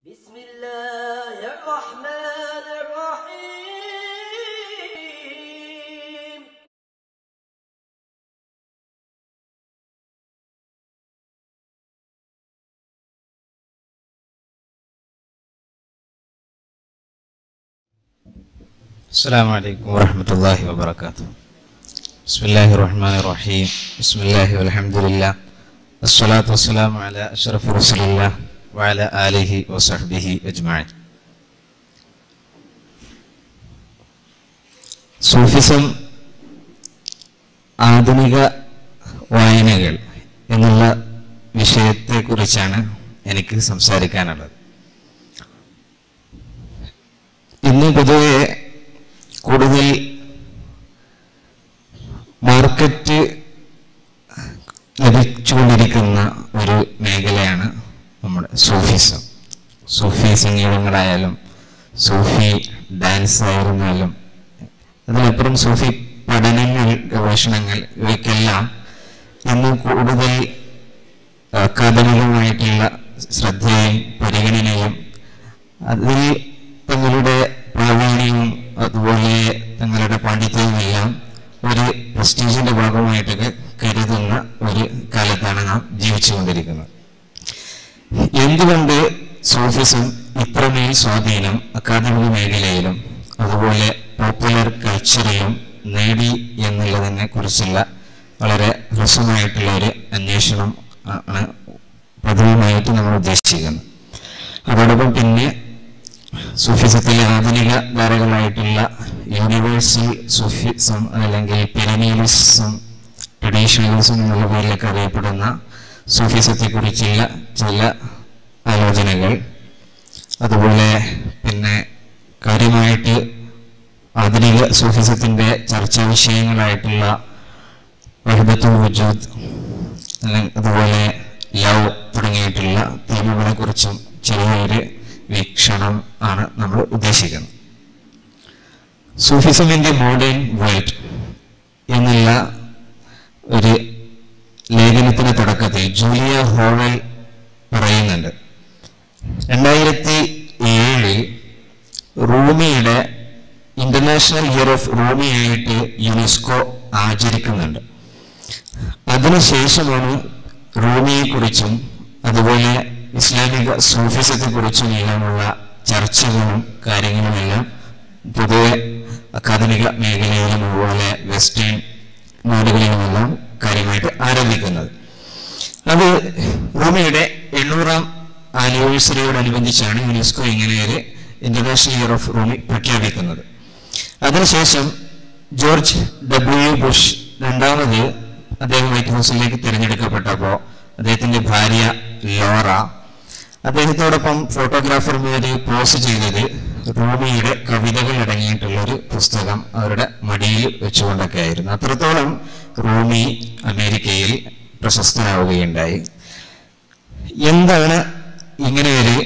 بسم الله الرحمن الرحيم السلام عليكم ورحمة الله وبركاته بسم الله الرحمن الرحيم بسم الله والحمد لله الصلاة والسلام على أشرف رسول الله وعلى آله وصحبه أجمعين Sufism ആധുനിക വായനകൾ എന്നുള്ള വിഷയത്തെക്കുറിച്ചാണ് എനിക്ക് സംസാരിക്കാനുള്ളത് ഇന്ന് പൊതുവെ കൂടുതൽ മാർക്കറ്റ് ലഭിച്ചുകൊണ്ടിരിക്കുന്ന ഒരു മേഖലയാണ് നമ്മുടെ സൂഫിസം സൂഫി സംഗീതങ്ങളായാലും സൂഫി ഡാൻസ് ആയിരുന്നാലും അതിനപ്പുറം സൂഫി പഠനങ്ങൾ ഗവേഷണങ്ങൾ ഇവയ്ക്കെല്ലാം ഇന്ന് കൂടുതൽ അക്കാദമികമായിട്ടുള്ള ശ്രദ്ധയും പരിഗണനയും അതിൽ തങ്ങളുടെ പ്രാവീണ്യവും അതുപോലെ തങ്ങളുടെ പാണ്ഡിത്യവും എല്ലാം ഒരു പ്രസ്റ്റീജിന്റെ ഭാഗമായിട്ടൊക്കെ കരുതുന്ന ഒരു കാലത്താണ് നാം ജീവിച്ചുകൊണ്ടിരിക്കുന്നത് എന്തുകൊണ്ട് സൂഫിസം ഇത്രമേൽ സ്വാധീനം അക്കാദമിക മേഖലയിലും അതുപോലെ പോപ്പുലർ കൾച്ചറിലും നേടി എന്നുള്ളതിനെ കുറിച്ചുള്ള വളരെ ഹ്രസ്വമായിട്ടുള്ള ഒരു അന്വേഷണം ആണ് പ്രഥമമായിട്ട് നമ്മൾ ഉദ്ദേശിക്കുന്നത് അതോടൊപ്പം പിന്നെ സൂഫിസത്തിലെ ആധുനിക ധാരകളായിട്ടുള്ള യൂണിവേഴ്സൽ സൂഫിസം അല്ലെങ്കിൽ പെരനിയലിസം ട്രഡീഷണലിസം എന്നുള്ള പേരിലൊക്കെ അറിയപ്പെടുന്ന സൂഫിസത്തെ കുറിച്ചുള്ള ചില ആലോചനകൾ അതുപോലെ പിന്നെ കാര്യമായിട്ട് ആധുനിക സൂഫിസത്തിന്റെ ചർച്ചാ വിഷയങ്ങളായിട്ടുള്ള വഹദത്തുൽ വജൂദ് അല്ലെങ്കിൽ അതുപോലെ ലവ് തുടങ്ങിയിട്ടുള്ള തീമുകളെ കുറിച്ചും ചെറിയൊരു വീക്ഷണം ആണ് നമ്മൾ ഉദ്ദേശിക്കുന്നത് Sufism in the modern world എന്നുള്ള ഒരു ലേഖനത്തിന്റെ തുടക്കത്തിൽ ജൂലിയ ഹോവൽ പറയുന്നുണ്ട് രണ്ടായിരത്തി ഏഴിൽ റൂമിയുടെ ഇന്റർനാഷണൽ ഇയർ ഓഫ് റൂമി ആയിട്ട് യുനെസ്കോ ആചരിക്കുന്നുണ്ട് അതിനുശേഷമാണ് റൂമിയെക്കുറിച്ചും അതുപോലെ ഇസ്ലാമിക സൂഫിസത്തെ കുറിച്ചും എല്ലാമുള്ള ചർച്ചകളും കാര്യങ്ങളുമെല്ലാം പൊതുവെ അക്കാദമിക മേഖലയിലും അതുപോലെ വെസ്റ്റേൺ നാടുകളിലുമെല്ലാം കാര്യമായിട്ട് ആരംഭിക്കുന്നത് അത് റൂമിയുടെ എണ്ണൂറാം ആനിവേഴ്സറിയോടനുബന്ധിച്ചാണ് യുനെസ്കോ ഇങ്ങനെ ഒരു ഇന്റർനാഷണൽ ഇയർ ഓഫ് റൂമി പ്രഖ്യാപിക്കുന്നത് അതിനുശേഷം ജോർജ് ഡബ്ല്യു ബുഷ് രണ്ടാമത് അദ്ദേഹം വൈറ്റ് ഹൗസിലേക്ക് തിരഞ്ഞെടുക്കപ്പെട്ടപ്പോൾ അദ്ദേഹത്തിന്റെ ഭാര്യ ലോറ അദ്ദേഹത്തോടൊപ്പം ഫോട്ടോഗ്രാഫർമാര് പോസ്റ്റ് ചെയ്തത് റൂമിയുടെ കവിതകൾ അടങ്ങിയിട്ടുള്ള ഒരു പുസ്തകം അവരുടെ മടിയിൽ വെച്ചുകൊണ്ടൊക്കെ ആയിരുന്നു അത്രത്തോളം റൂമി അമേരിക്കയിൽ പ്രശസ്തനാവുകയുണ്ടായി എന്താണ് ഇങ്ങനെ ഒരു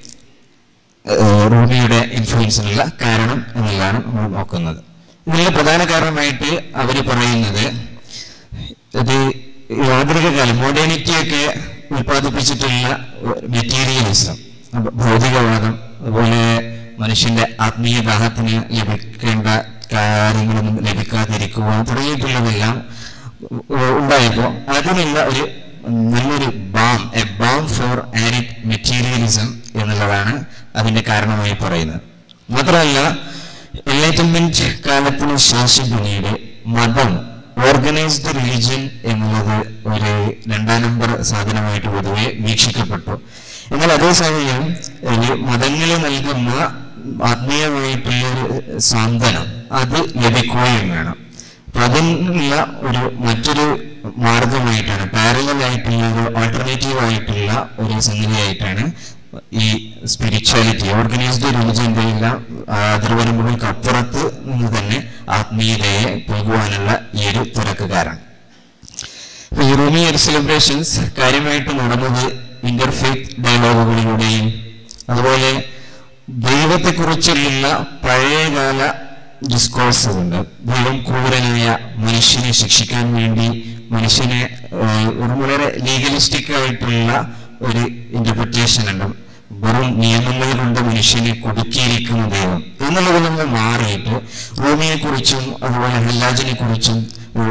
ഏഹ്, റൂമിയുടെ ഇൻഫ്ലുവൻസിനുള്ള കാരണം എന്നുള്ളതാണ് നമ്മൾ നോക്കുന്നത് ഇതിനുള്ള പ്രധാന കാരണമായിട്ട് അവർ പറയുന്നത് ഇത് ഈ ആധുനിക കാലം മോഡേണിറ്റിയൊക്കെ ഉൽപ്പാദിപ്പിച്ചിട്ടുള്ള മെറ്റീരിയലിസം ഭൗതികവാദം അതുപോലെ മനുഷ്യന്റെ ആത്മീയ ദാഹത്തിന് ലഭിക്കേണ്ട കാര്യങ്ങളൊന്നും ലഭിക്കാതിരിക്കുക തുടങ്ങിയിട്ടുള്ളതെല്ലാം ഉ- ഉണ്ടായപ്പോൾ അതിനുള്ള ഒരു നല്ലൊരു balm a balm for arid materialism എന്നുള്ളതാണ് അതിന്റെ കാരണമായി പറയുന്നത് മാത്രമല്ല എൻലൈറ്റൻമെന്റ് കാലത്തിന് ശേഷം പിന്നീട് മതം ഓർഗനൈസ്ഡ് റിലിജൻ എന്നുള്ളത് ഒരു രണ്ടാം നമ്പർ സാധനമായിട്ട് പൊതുവെ വീക്ഷിക്കപ്പെട്ടു എന്നാൽ അതേസമയം ഈ മതങ്ങൾ നൽകുന്ന ആത്മീയമായിട്ടുള്ള ഒരു സാന്ത്വനം അത് ലഭിക്കുകയും വേണം അപ്പൊ അതിനുള്ള ഒരു മറ്റൊരു മാർഗമായിട്ടാണ് പാരലൽ ആയിട്ടുള്ള ഒരു ഓൾട്ടർനേറ്റീവ് ആയിട്ടുള്ള ഒരു സംഗതിയായിട്ടാണ് ഈ സ്പിരിച്വാലിറ്റി ഓർഗനൈസ്ഡ് റിലിജന്റെ എല്ലാം അതിർവരമ്പുകൾക്ക് അപ്പുറത്ത് നിന്ന് തന്നെ ആത്മീയതയെ പോകുവാനുള്ള ഈ ഒരു തിരക്ക് കാരണം അപ്പൊ ഈ റൂമി ഇയർ സെലിബ്രേഷൻസ് കാര്യമായിട്ട് നടന്നത് ഇന്റർഫെയ്ത്ത് ഡയലോഗുകളിലൂടെയും അതുപോലെ ദൈവത്തെക്കുറിച്ചുള്ള പഴയകാല ഡിസ്കോഴ്സ് ഉണ്ട് ദൈവം ക്രൂരനായ മനുഷ്യനെ ശിക്ഷിക്കാൻ വേണ്ടി മനുഷ്യനെ ഏഹ്, ഒരു വളരെ ലീഗലിസ്റ്റിക് ആയിട്ടുള്ള ഒരു ഇന്റർപ്രിറ്റേഷൻ ഉണ്ട് വെറും നിയമങ്ങൾ കൊണ്ട് മനുഷ്യനെ കുടുക്കിയിരിക്കുന്ന ദൈവം എന്നുള്ളതിൽ നിന്ന് മാറിയിട്ട് റൂമിയെ കുറിച്ചും അതുപോലെ ഹല്ലാജിനെ കുറിച്ചും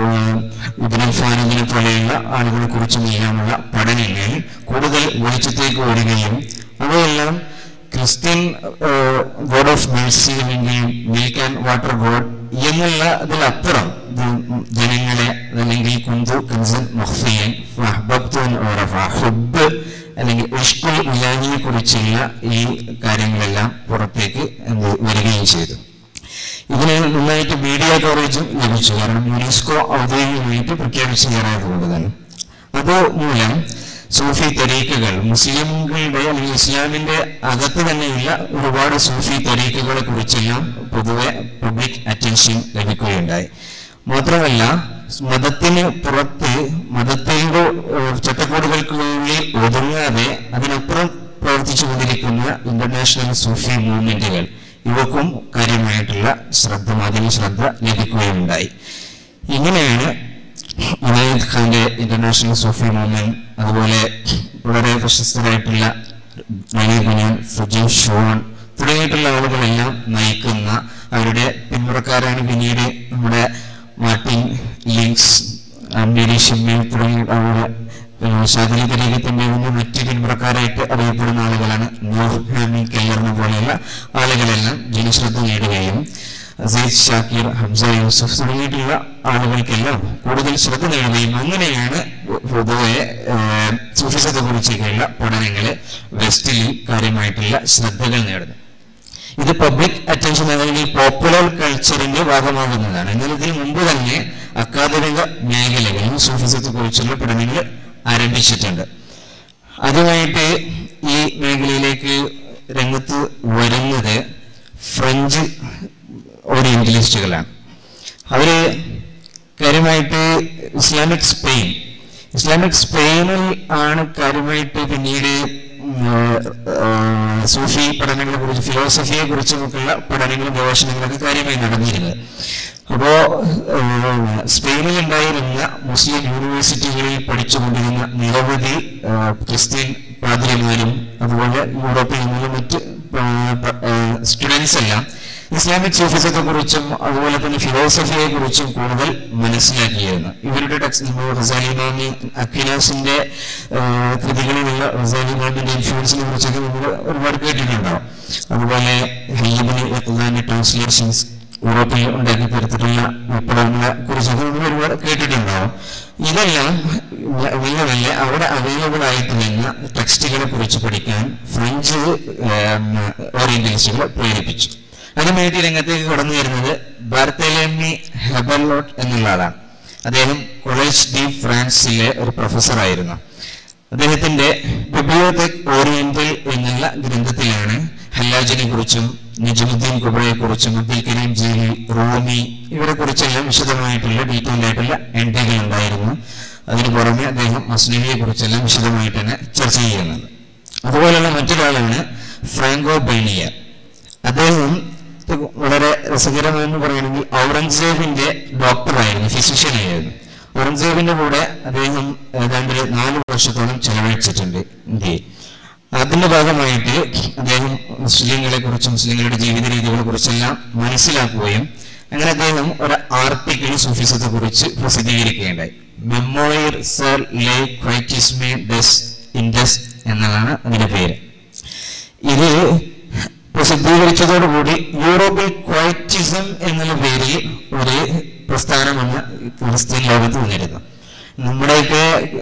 ഇബ്നുൽ ഫാനിദിനെ പോലെയുള്ള ആളുകളെ കുറിച്ചും എല്ലാമുള്ള പഠനങ്ങൾ കൂടുതൽ വെളിച്ചത്തേക്ക് വരികയും അവയെല്ലാം ക്രിസ്ത്യൻ ഗോഡ് ഓഫ് മേഴ്സി അല്ലെങ്കിൽ മിൽക്ക് ആൻഡ് വാട്ടർ ഗോഡ് എന്നുള്ള അതിലപ്പുറം ഇത് ജനങ്ങളെ അല്ലെങ്കിൽ കുന്തു കൻസൻ മഹ്ഫിയൻ ഫഹ്ബബ്തുൻ ഓറഫ ഹുബ് അല്ലെങ്കിൽ ഇഷ്കുൽ ഇലാഹിയെ കുറിച്ചുള്ള ഈ കാര്യങ്ങളെല്ലാം പുറത്തേക്ക് എന്ത് വരികയും ചെയ്തു ഇതിന് നന്നായിട്ട് മീഡിയ കവറേജും ലഭിച്ചു കാരണം യുനെസ്കോ ഔദ്യോഗികമായിട്ട് പ്രഖ്യാപിച്ചു കയറായതുകൊണ്ട് തന്നെ അത് മൂലം സൂഫി തരീക്കുകൾ മുസ്ലിംകളുടെ അല്ലെങ്കിൽ ഇസ്ലാമിന്റെ അകത്ത് തന്നെയുള്ള ഒരുപാട് സൂഫി തരീക്കുകളെ കുറിച്ചെല്ലാം പൊതുവെ പബ്ലിക് അറ്റൻഷൻ ലഭിക്കുകയുണ്ടായി മാത്രമല്ല മതത്തിന് പുറത്ത് മതത്തിന്റെ ഏഹ്, ചട്ടക്കൂടുകൾക്കുള്ളിൽ ഒതുങ്ങാതെ അതിനപ്പുറം പ്രവർത്തിച്ചു കൊണ്ടിരിക്കുന്ന ഇന്റർനാഷണൽ സൂഫി മൂവ്മെന്റുകൾ ഇവക്കും കാര്യമായിട്ടുള്ള ശ്രദ്ധ മാധ്യമ ശ്രദ്ധ ലഭിക്കുകയുണ്ടായി ഇങ്ങനെയാണ് ഇനായത് ഖാന്റെ ഇന്റർനാഷണൽ സൂഫി മൂവ്മെന്റ് അതുപോലെ വളരെ പ്രശസ്തരായിട്ടുള്ള നനീബിനിയൻ ഫുജി ഷോൺ തുടങ്ങിയിട്ടുള്ള ആളുകളെല്ലാം നയിക്കുന്ന അവരുടെ പിന്മുറക്കാരാണ് പിന്നീട് നമ്മുടെ മാർട്ടിൻ ലിങ്സ് അമ്പേരി ഷിമ്മിൽ തുടങ്ങിയ അവരുടെ ശാദലി തരീകത്തിന്റെ നിന്ന് മറ്റ് പിന്മുറക്കാരായിട്ട് അറിയപ്പെടുന്ന ആളുകളാണ് നൂർ ഹാമി കെല്ലറിനെ പോലെയുള്ള ആളുകളെല്ലാം ജനശ്രദ്ധ നേടുകയും സെയ്ദ് ഷാക്കിർ ഹംസ യൂസുഫ് തുടങ്ങിയിട്ടുള്ള ആളുകൾക്കെല്ലാം കൂടുതൽ ശ്രദ്ധ നേടുകയും അങ്ങനെയാണ് പൊതുവെ ഏഹ്, സൂഫിസത്തെ കുറിച്ചൊക്കെയുള്ള പഠനങ്ങൾ വെസ്റ്റിൽ കാര്യമായിട്ടുള്ള ശ്രദ്ധകൾ നേടുന്നത് ഇത് പബ്ലിക് അറ്റൻഷൻ അല്ലെങ്കിൽ പോപ്പുലർ കൾച്ചറിന്റെ ഭാഗമാകുന്നതാണ് എന്നാൽ ഇതിനു മുമ്പ് തന്നെ അക്കാദമിക മേഖലകളിൽ സൂഫിസത്തെ കുറിച്ചുള്ള പഠനങ്ങൾ ആരംഭിച്ചിട്ടുണ്ട് ആദ്യമായിട്ട് ഈ മേഖലയിലേക്ക് രംഗത്ത് വരുന്നത് ഫ്രഞ്ച് ഓറിയന്റലിസ്റ്റുകളാണ് അവര് കാര്യമായിട്ട് ഇസ്ലാമിക് സ്പെയിൻ ഇസ്ലാമിക് സ്പെയിനിൽ ആണ് കാര്യമായിട്ട് പിന്നീട് ഉം, ആ, സൂഫി പഠനങ്ങളെ കുറിച്ച് ഫിലോസഫിയെ കുറിച്ചുമൊക്കെയുള്ള പഠനങ്ങളും ഗവേഷണങ്ങളൊക്കെ കാര്യമായി നടന്നിരുന്നത് അപ്പോ ഏഹ്, സ്പെയിനിൽ ഉണ്ടായിരുന്ന മുസ്ലിം യൂണിവേഴ്സിറ്റികളിൽ പഠിച്ചുകൊണ്ടിരുന്ന നിരവധി ഏഹ്, ക്രിസ്ത്യൻ പാദ്രിമാരും അതുപോലെ യൂറോപ്പിൽ നിന്നുള്ള മറ്റ് സ്റ്റുഡൻസ് എല്ലാം ഇസ്ലാമിക് സൂഫിസത്തെ കുറിച്ചും അതുപോലെ തന്നെ ഫിലോസഫിയെ കുറിച്ചും കൂടുതൽ മനസ്സിലാക്കിയിരുന്നു ഇവരുടെ ടെക്സ്റ്റ് റസാലിമാമി അക്വിനാസിന്റെ ഏഹ്, കൃതികളിലുള്ള റസാലിമാമിന്റെ ഇൻഫ്ലുവൻസിനെ കുറിച്ചൊക്കെ നമ്മൾ ഒരുപാട് കേട്ടിട്ടുണ്ടാവും അതുപോലെ ഹയ്യബിന് ഇഖ്ലാന്റെ ട്രാൻസ്ലേഷൻസ് യൂറോപ്പിൽ ഉണ്ടാക്കി തീർത്തിട്ടുള്ള വിപ്ലവങ്ങളെ കുറിച്ചൊക്കെ നമ്മൾ ഒരുപാട് കേട്ടിട്ടുണ്ടാവും ഇതെല്ലാം നല്ല നല്ല അവിടെ അവൈലബിൾ ആയിട്ട് വരുന്ന ടെക്സ്റ്റുകളെ കുറിച്ച് പഠിക്കാൻ ഫ്രഞ്ച് ഓറിയന്റലിസ്റ്റുകളെ പ്രേരിപ്പിച്ചു അതിനുവേണ്ടി രംഗത്തേക്ക് കടന്നു വരുന്നത് ബാർത്തലേമി ഹെബർലോട്ട് എന്നുള്ള ആളാണ് അദ്ദേഹം കോളേജ് ഡി ഫ്രാൻസിലെ ഒരു പ്രൊഫസറായിരുന്നു അദ്ദേഹത്തിന്റെ ബിബ്ലിയോതെക് ഓറിയന്റൽ എന്നുള്ള ഗ്രന്ഥത്തിലാണ് ഹല്ലാജിനെ കുറിച്ചും നജമുദ്ദീൻ കുബ്രയെ കുറിച്ചും അബ്ദുൽ കരീം ജീലി റൂമി ഇവരെ കുറിച്ചെല്ലാം വിശദമായിട്ടുള്ള ഡീറ്റെയിൽ ആയിട്ടുള്ള എൻട്രികൾ ഉണ്ടായിരുന്നു അതിന് പുറമെ അദ്ദേഹം മസ്ലിമിയെ കുറിച്ചെല്ലാം വിശദമായിട്ട് തന്നെ ചർച്ച ചെയ്യുന്നത് അതുപോലെയുള്ള മറ്റൊരാളാണ് ഫ്രാങ്കോ ബൈനിയ അദ്ദേഹം ഇത് വളരെ രസകരമെന്ന് പറയുകയാണെങ്കിൽ ഔറംഗസേബിന്റെ ഡോക്ടറായിരുന്നു ഫിസിഷ്യൻ ആയിരുന്നു ഔറംഗസേബിന്റെ കൂടെ അദ്ദേഹം ഏതാണ്ട് ഒരു നാല് വർഷത്തോളം ചെലവഴിച്ചിട്ടുണ്ട് ഇന്ത്യയിൽ അതിന്റെ ഭാഗമായിട്ട് അദ്ദേഹം മുസ്ലിങ്ങളെ കുറിച്ചും മുസ്ലിങ്ങളുടെ ജീവിത രീതികളെ കുറിച്ചെല്ലാം മനസ്സിലാക്കുകയും അങ്ങനെ അദ്ദേഹം ഒരു ആർട്ടിക്കിൾ സൂഫിസത്തെ കുറിച്ച് പ്രസിദ്ധീകരിക്കുകയുണ്ടായി മെമ്മോയർ സർ ലൈ ക്വൈറ്റിസ്മേ ഡെസ് ഇൻഡസ് എന്നതാണ് അതിന്റെ പേര് ഇത് പ്രസിദ്ധീകരിച്ചതോടുകൂടി യൂറോപ്പിൽ ക്വൈറ്റിസം എന്നുള്ള പേരിൽ ഒരു പ്രസ്ഥാനമാണ് ക്രിസ്ത്യൻ ലോകത്ത് വന്നിരുന്നു നമ്മുടെയൊക്കെ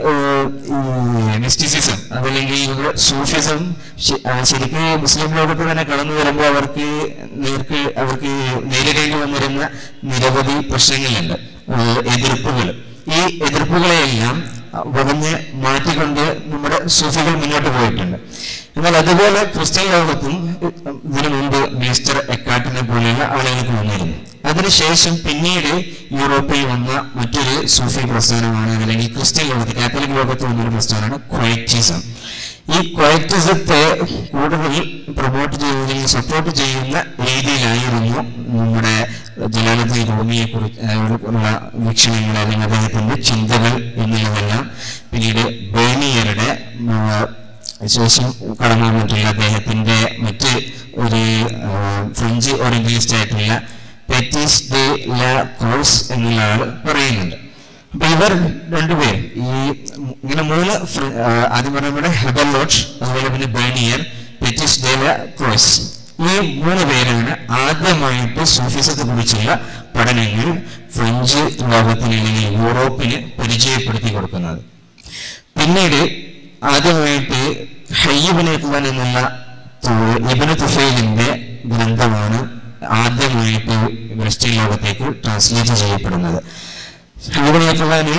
മിസ്റ്റിസിസം അതല്ലെങ്കിൽ നമ്മുടെ സൂഫിസം ശ- ആ, ശരിക്കും മുസ്ലിം ലോകത്ത് തന്നെ കടന്നു വരുമ്പോൾ അവർക്ക് നേർക്ക് അവർക്ക് നേരിടേണ്ടി വന്നിരുന്ന നിരവധി പ്രശ്നങ്ങളുണ്ട് ഏഹ് എതിർപ്പുകൾ ഈ എതിർപ്പുകളെയെല്ലാം വകഞ്ഞ് മാറ്റിക്കൊണ്ട് നമ്മുടെ സൂഫികൾ മുന്നോട്ട് പോയിട്ടുണ്ട് എന്നാൽ അതുപോലെ ക്രിസ്ത്യൻ ലോകത്തും ഇതിനു മുമ്പ് മീസ്റ്റർ എക്കാട്ടിനെ പോലെയുള്ള ആളുകൾക്ക് വന്നിരുന്നു അതിനുശേഷം പിന്നീട് യൂറോപ്പിൽ വന്ന മറ്റൊരു സൂഫി പ്രസ്ഥാനമാണ് അല്ലെങ്കിൽ ക്രിസ്ത്യൻ ലോകത്ത് കാത്തലിക് ലോകത്ത് വന്നൊരു പ്രസ്ഥാനമാണ് ക്വൈറ്റിസം ഈ ക്വൈറ്റിസത്തെ കൂടുതൽ പ്രൊമോട്ട് ചെയ്യുന്ന സപ്പോർട്ട് ചെയ്യുന്ന രീതിയിലായിരുന്നു നമ്മുടെ ജലാലുദ്ദീൻ റൂമിയെ കുറിച്ചുള്ള വീക്ഷണങ്ങൾ അല്ലെങ്കിൽ അദ്ദേഹത്തിന്റെ ചിന്തകൾ എന്നുള്ളതെല്ലാം പിന്നീട് ബേണിയറുടെ ശേഷം കടന്നു വന്നിട്ടുള്ള അദ്ദേഹത്തിന്റെ മറ്റ് ഒരു ആ, ഫ്രഞ്ച് ഓറിയന്റലിസ്റ്റ് ആയിട്ടുള്ള പെറ്റീസ് ഡെ ലാ കോഴ്സ് എന്നുള്ള ആൾ പറയുന്നുണ്ട് അപ്പൊ ഇവർ രണ്ടുപേരും ഈ മു- ഇങ്ങനെ മൂന്ന് ഫ്ര- ആ, ആദ്യം പറഞ്ഞ നമ്മുടെ ഹെബലോട്ട് അതുപോലെ പിന്നെ ബേണിയർ പെറ്റിസ് ഡെ ലാ ക്രോസ് ഈ മൂന്ന് പേരാണ് ആദ്യമായിട്ട് സൂഫിസത്തെ കുറിച്ചുള്ള പഠനങ്ങൾ ഫ്രഞ്ച് ലോകത്തിന് അല്ലെങ്കിൽ യൂറോപ്പിന് പരിചയപ്പെടുത്തി കൊടുക്കുന്നത് പിന്നീട് ആദ്യമായിട്ട് ഹയ്യബിനെ എന്നുള്ള തു- ഇബ്നു തുഫൈലിന്റെ ഗ്രന്ഥമാണ് ആദ്യമായിട്ട് വെസ്റ്റേൺ ലോകത്തേക്ക് ട്രാൻസ്ലേറ്റ് ചെയ്യപ്പെടുന്നത് ഹയ്യബിനെ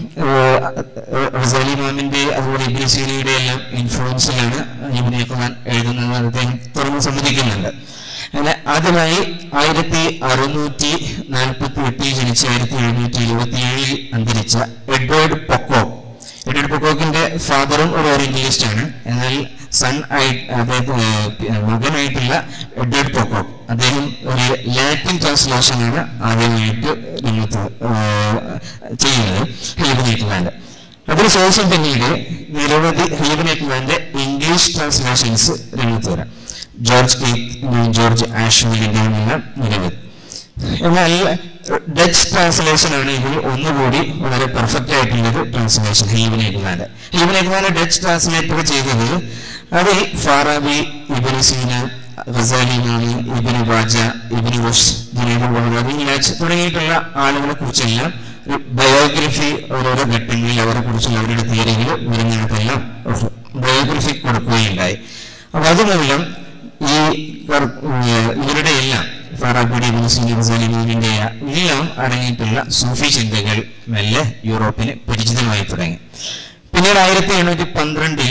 റസാലി മാമിന്റെ അതുപോലെ ഇബ്നു സീനയുടെ എല്ലാം ഇൻഫ്ലുവൻസിലാണ് ഇബ്നു ഖുർആൻ എഴുതുന്നത് അദ്ദേഹം തുറന്ന് സമ്മതിക്കുന്നുണ്ട് അങ്ങനെ ആദ്യമായി ആയിരത്തി അറുന്നൂറ്റി നാൽപ്പത്തി എട്ടിൽ ജനിച്ച ആയിരത്തി എഴുന്നൂറ്റി എഴുപത്തി ഏഴിൽ അന്തരിച്ച എഡ്വേർഡ് പൊക്കോ എഡ്വേർഡ് പൊക്കോക്കിന്റെ ഫാദറും ഒരു ഓറിയന്റലിസ്റ്റ് ആണ് എന്നാൽ സൺ ആയി അതായത് ഏർ മകനായിട്ടുള്ള എഡ്വേർഡ് പൊക്കോക്ക് അദ്ദേഹം ഒരു ലാറ്റിൻ ട്രാൻസ്ലേഷൻ ആണ് ആദ്യമായിട്ട് രംഗത്ത് ഏർ ചെയ്യുന്നത് ഹൈബനേറ്റ്ലാൻഡ് അതിനുശേഷം പിന്നീട് നിരവധി ഹൈബനേറ്റ്ലാൻഡ് ഇംഗ്ലീഷ് ട്രാൻസ്ലേഷൻസ് രംഗത്ത് വരാം ജോർജ് കീത്ത് ജോർജ് ആഷ്വലിന്റെ നിലവിൽ എന്നാൽ ഡച്ച് ട്രാൻസ്ലേഷൻ ആണ് ഇതിൽ ഒന്നുകൂടി വളരെ പെർഫെക്റ്റ് ആയിട്ടുള്ളൊരു ട്രാൻസ്ലേഷൻ ഹീവനേക്കുമാന്റെ ഹീവനേക്കുമാന്റെ ഡച്ച് ട്രാൻസ്ലേറ്റർ ചെയ്തത് അതിൽ ഫാറാബി ഇബിന് സീന ഗസാലി മാമി ഇബിന് ബാജ ഇബിന് റുഷ് ജുനൈദ് ബഹദാദി ഇലാച്ച് തുടങ്ങിയിട്ടുള്ള ആളുകളെ കുറിച്ചെല്ലാം ബയോഗ്രഫി ഓരോരോ ഘട്ടങ്ങളിൽ അവരെ കുറിച്ചുള്ള അവരുടെ തിയറികൾ വരുന്നിടത്തെല്ലാം ബയോഗ്രഫി കൊടുക്കുകയുണ്ടായി അപ്പൊ അതുമൂലം ഈ കർ- ഏർ ഇവരുടെ എല്ലാം ഫാറാബിയുടെ മുസ്ലിമിന്റെ എല്ലാം അടങ്ങിയിട്ടുള്ള സൂഫി ചിന്തകൾ മെല്ലെ യൂറോപ്പിന് പരിചിതമായി തുടങ്ങി പിന്നീട് ആയിരത്തി എണ്ണൂറ്റി പന്ത്രണ്ടിൽ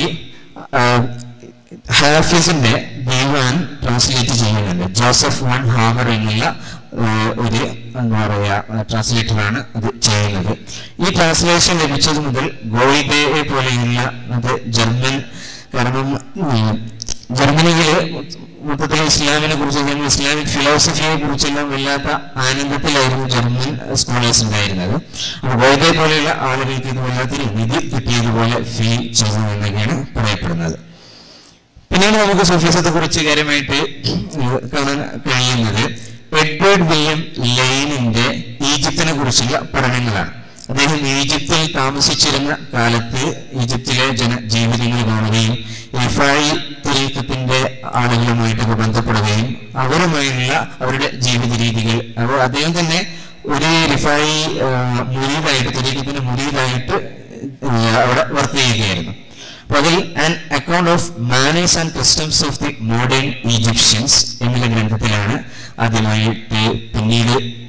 ഹാഫിസിന്റെ ദീവാൻ ട്രാൻസ്ലേറ്റ് ചെയ്യുന്നുണ്ട് ജോസഫ് വൺ ഹാമർ എന്നുള്ള ആ, ഒരു എന്താ പറയാ ട്രാൻസ്ലേറ്ററാണ് അത് ചെയ്യുന്നത് ഈ ട്രാൻസ്ലേഷൻ ലഭിച്ചത് മുതൽ ഗോയിബയെ പോലെയുള്ള അത് ജർമ്മൻ കാരണം ഉം, ജർമ്മനിയില് മൊത്തത്തിൽ ഇസ്ലാമിനെ കുറിച്ച് അല്ലെങ്കിൽ ഇസ്ലാമിക് ഫിലോസഫിയെ കുറിച്ചെല്ലാം വല്ലാത്ത ആനന്ദത്തിലായിരുന്നു ജർമ്മൻ സ്കോളേഴ്സ് ഉണ്ടായിരുന്നത് അപ്പോൾ ഗോയിബയെ പോലെയുള്ള ആളുകൾക്ക് ഇത് വല്ലാത്തൊരു നിധി കിട്ടിയതുപോലെ ഫീൽ ചെയ്തു എന്നൊക്കെയാണ് പറയപ്പെടുന്നത് പിന്നീട് നമുക്ക് സൂഫിസത്തെ കുറിച്ച് കാര്യമായിട്ട് ഏഹ് കാണാൻ കഴിയുന്നത് എഡ്വേർഡ് വില്യം ലെയിനിന്റെ ഈജിപ്തിനെ കുറിച്ചുള്ള പഠനങ്ങളാണ് അദ്ദേഹം ഈജിപ്തിൽ താമസിച്ചിരുന്ന കാലത്ത് ഈജിപ്തിലെ ജന ജീവിതങ്ങൾ കാണുകയും റിഫായി തുരീക്കത്തിന്റെ ആളുകളുമായിട്ടൊക്കെ ബന്ധപ്പെടുകയും അവരുമായുള്ള അവരുടെ ജീവിത രീതികൾ അപ്പോൾ അദ്ദേഹം തന്നെ ഒരു റിഫായി മുരീതായിട്ട് തുരീക്കത്തിന്റെ മുരീതായിട്ട് ഏഹ് അവിടെ വർക്ക് ചെയ്യുകയായിരുന്നു അപ്പൊ അതിൽ an account of manners and customs of the modern Egyptians എന്നുള്ള ഗ്രന്ഥത്തിലാണ് ആദ്യമായിട്ട് പിന്നീട്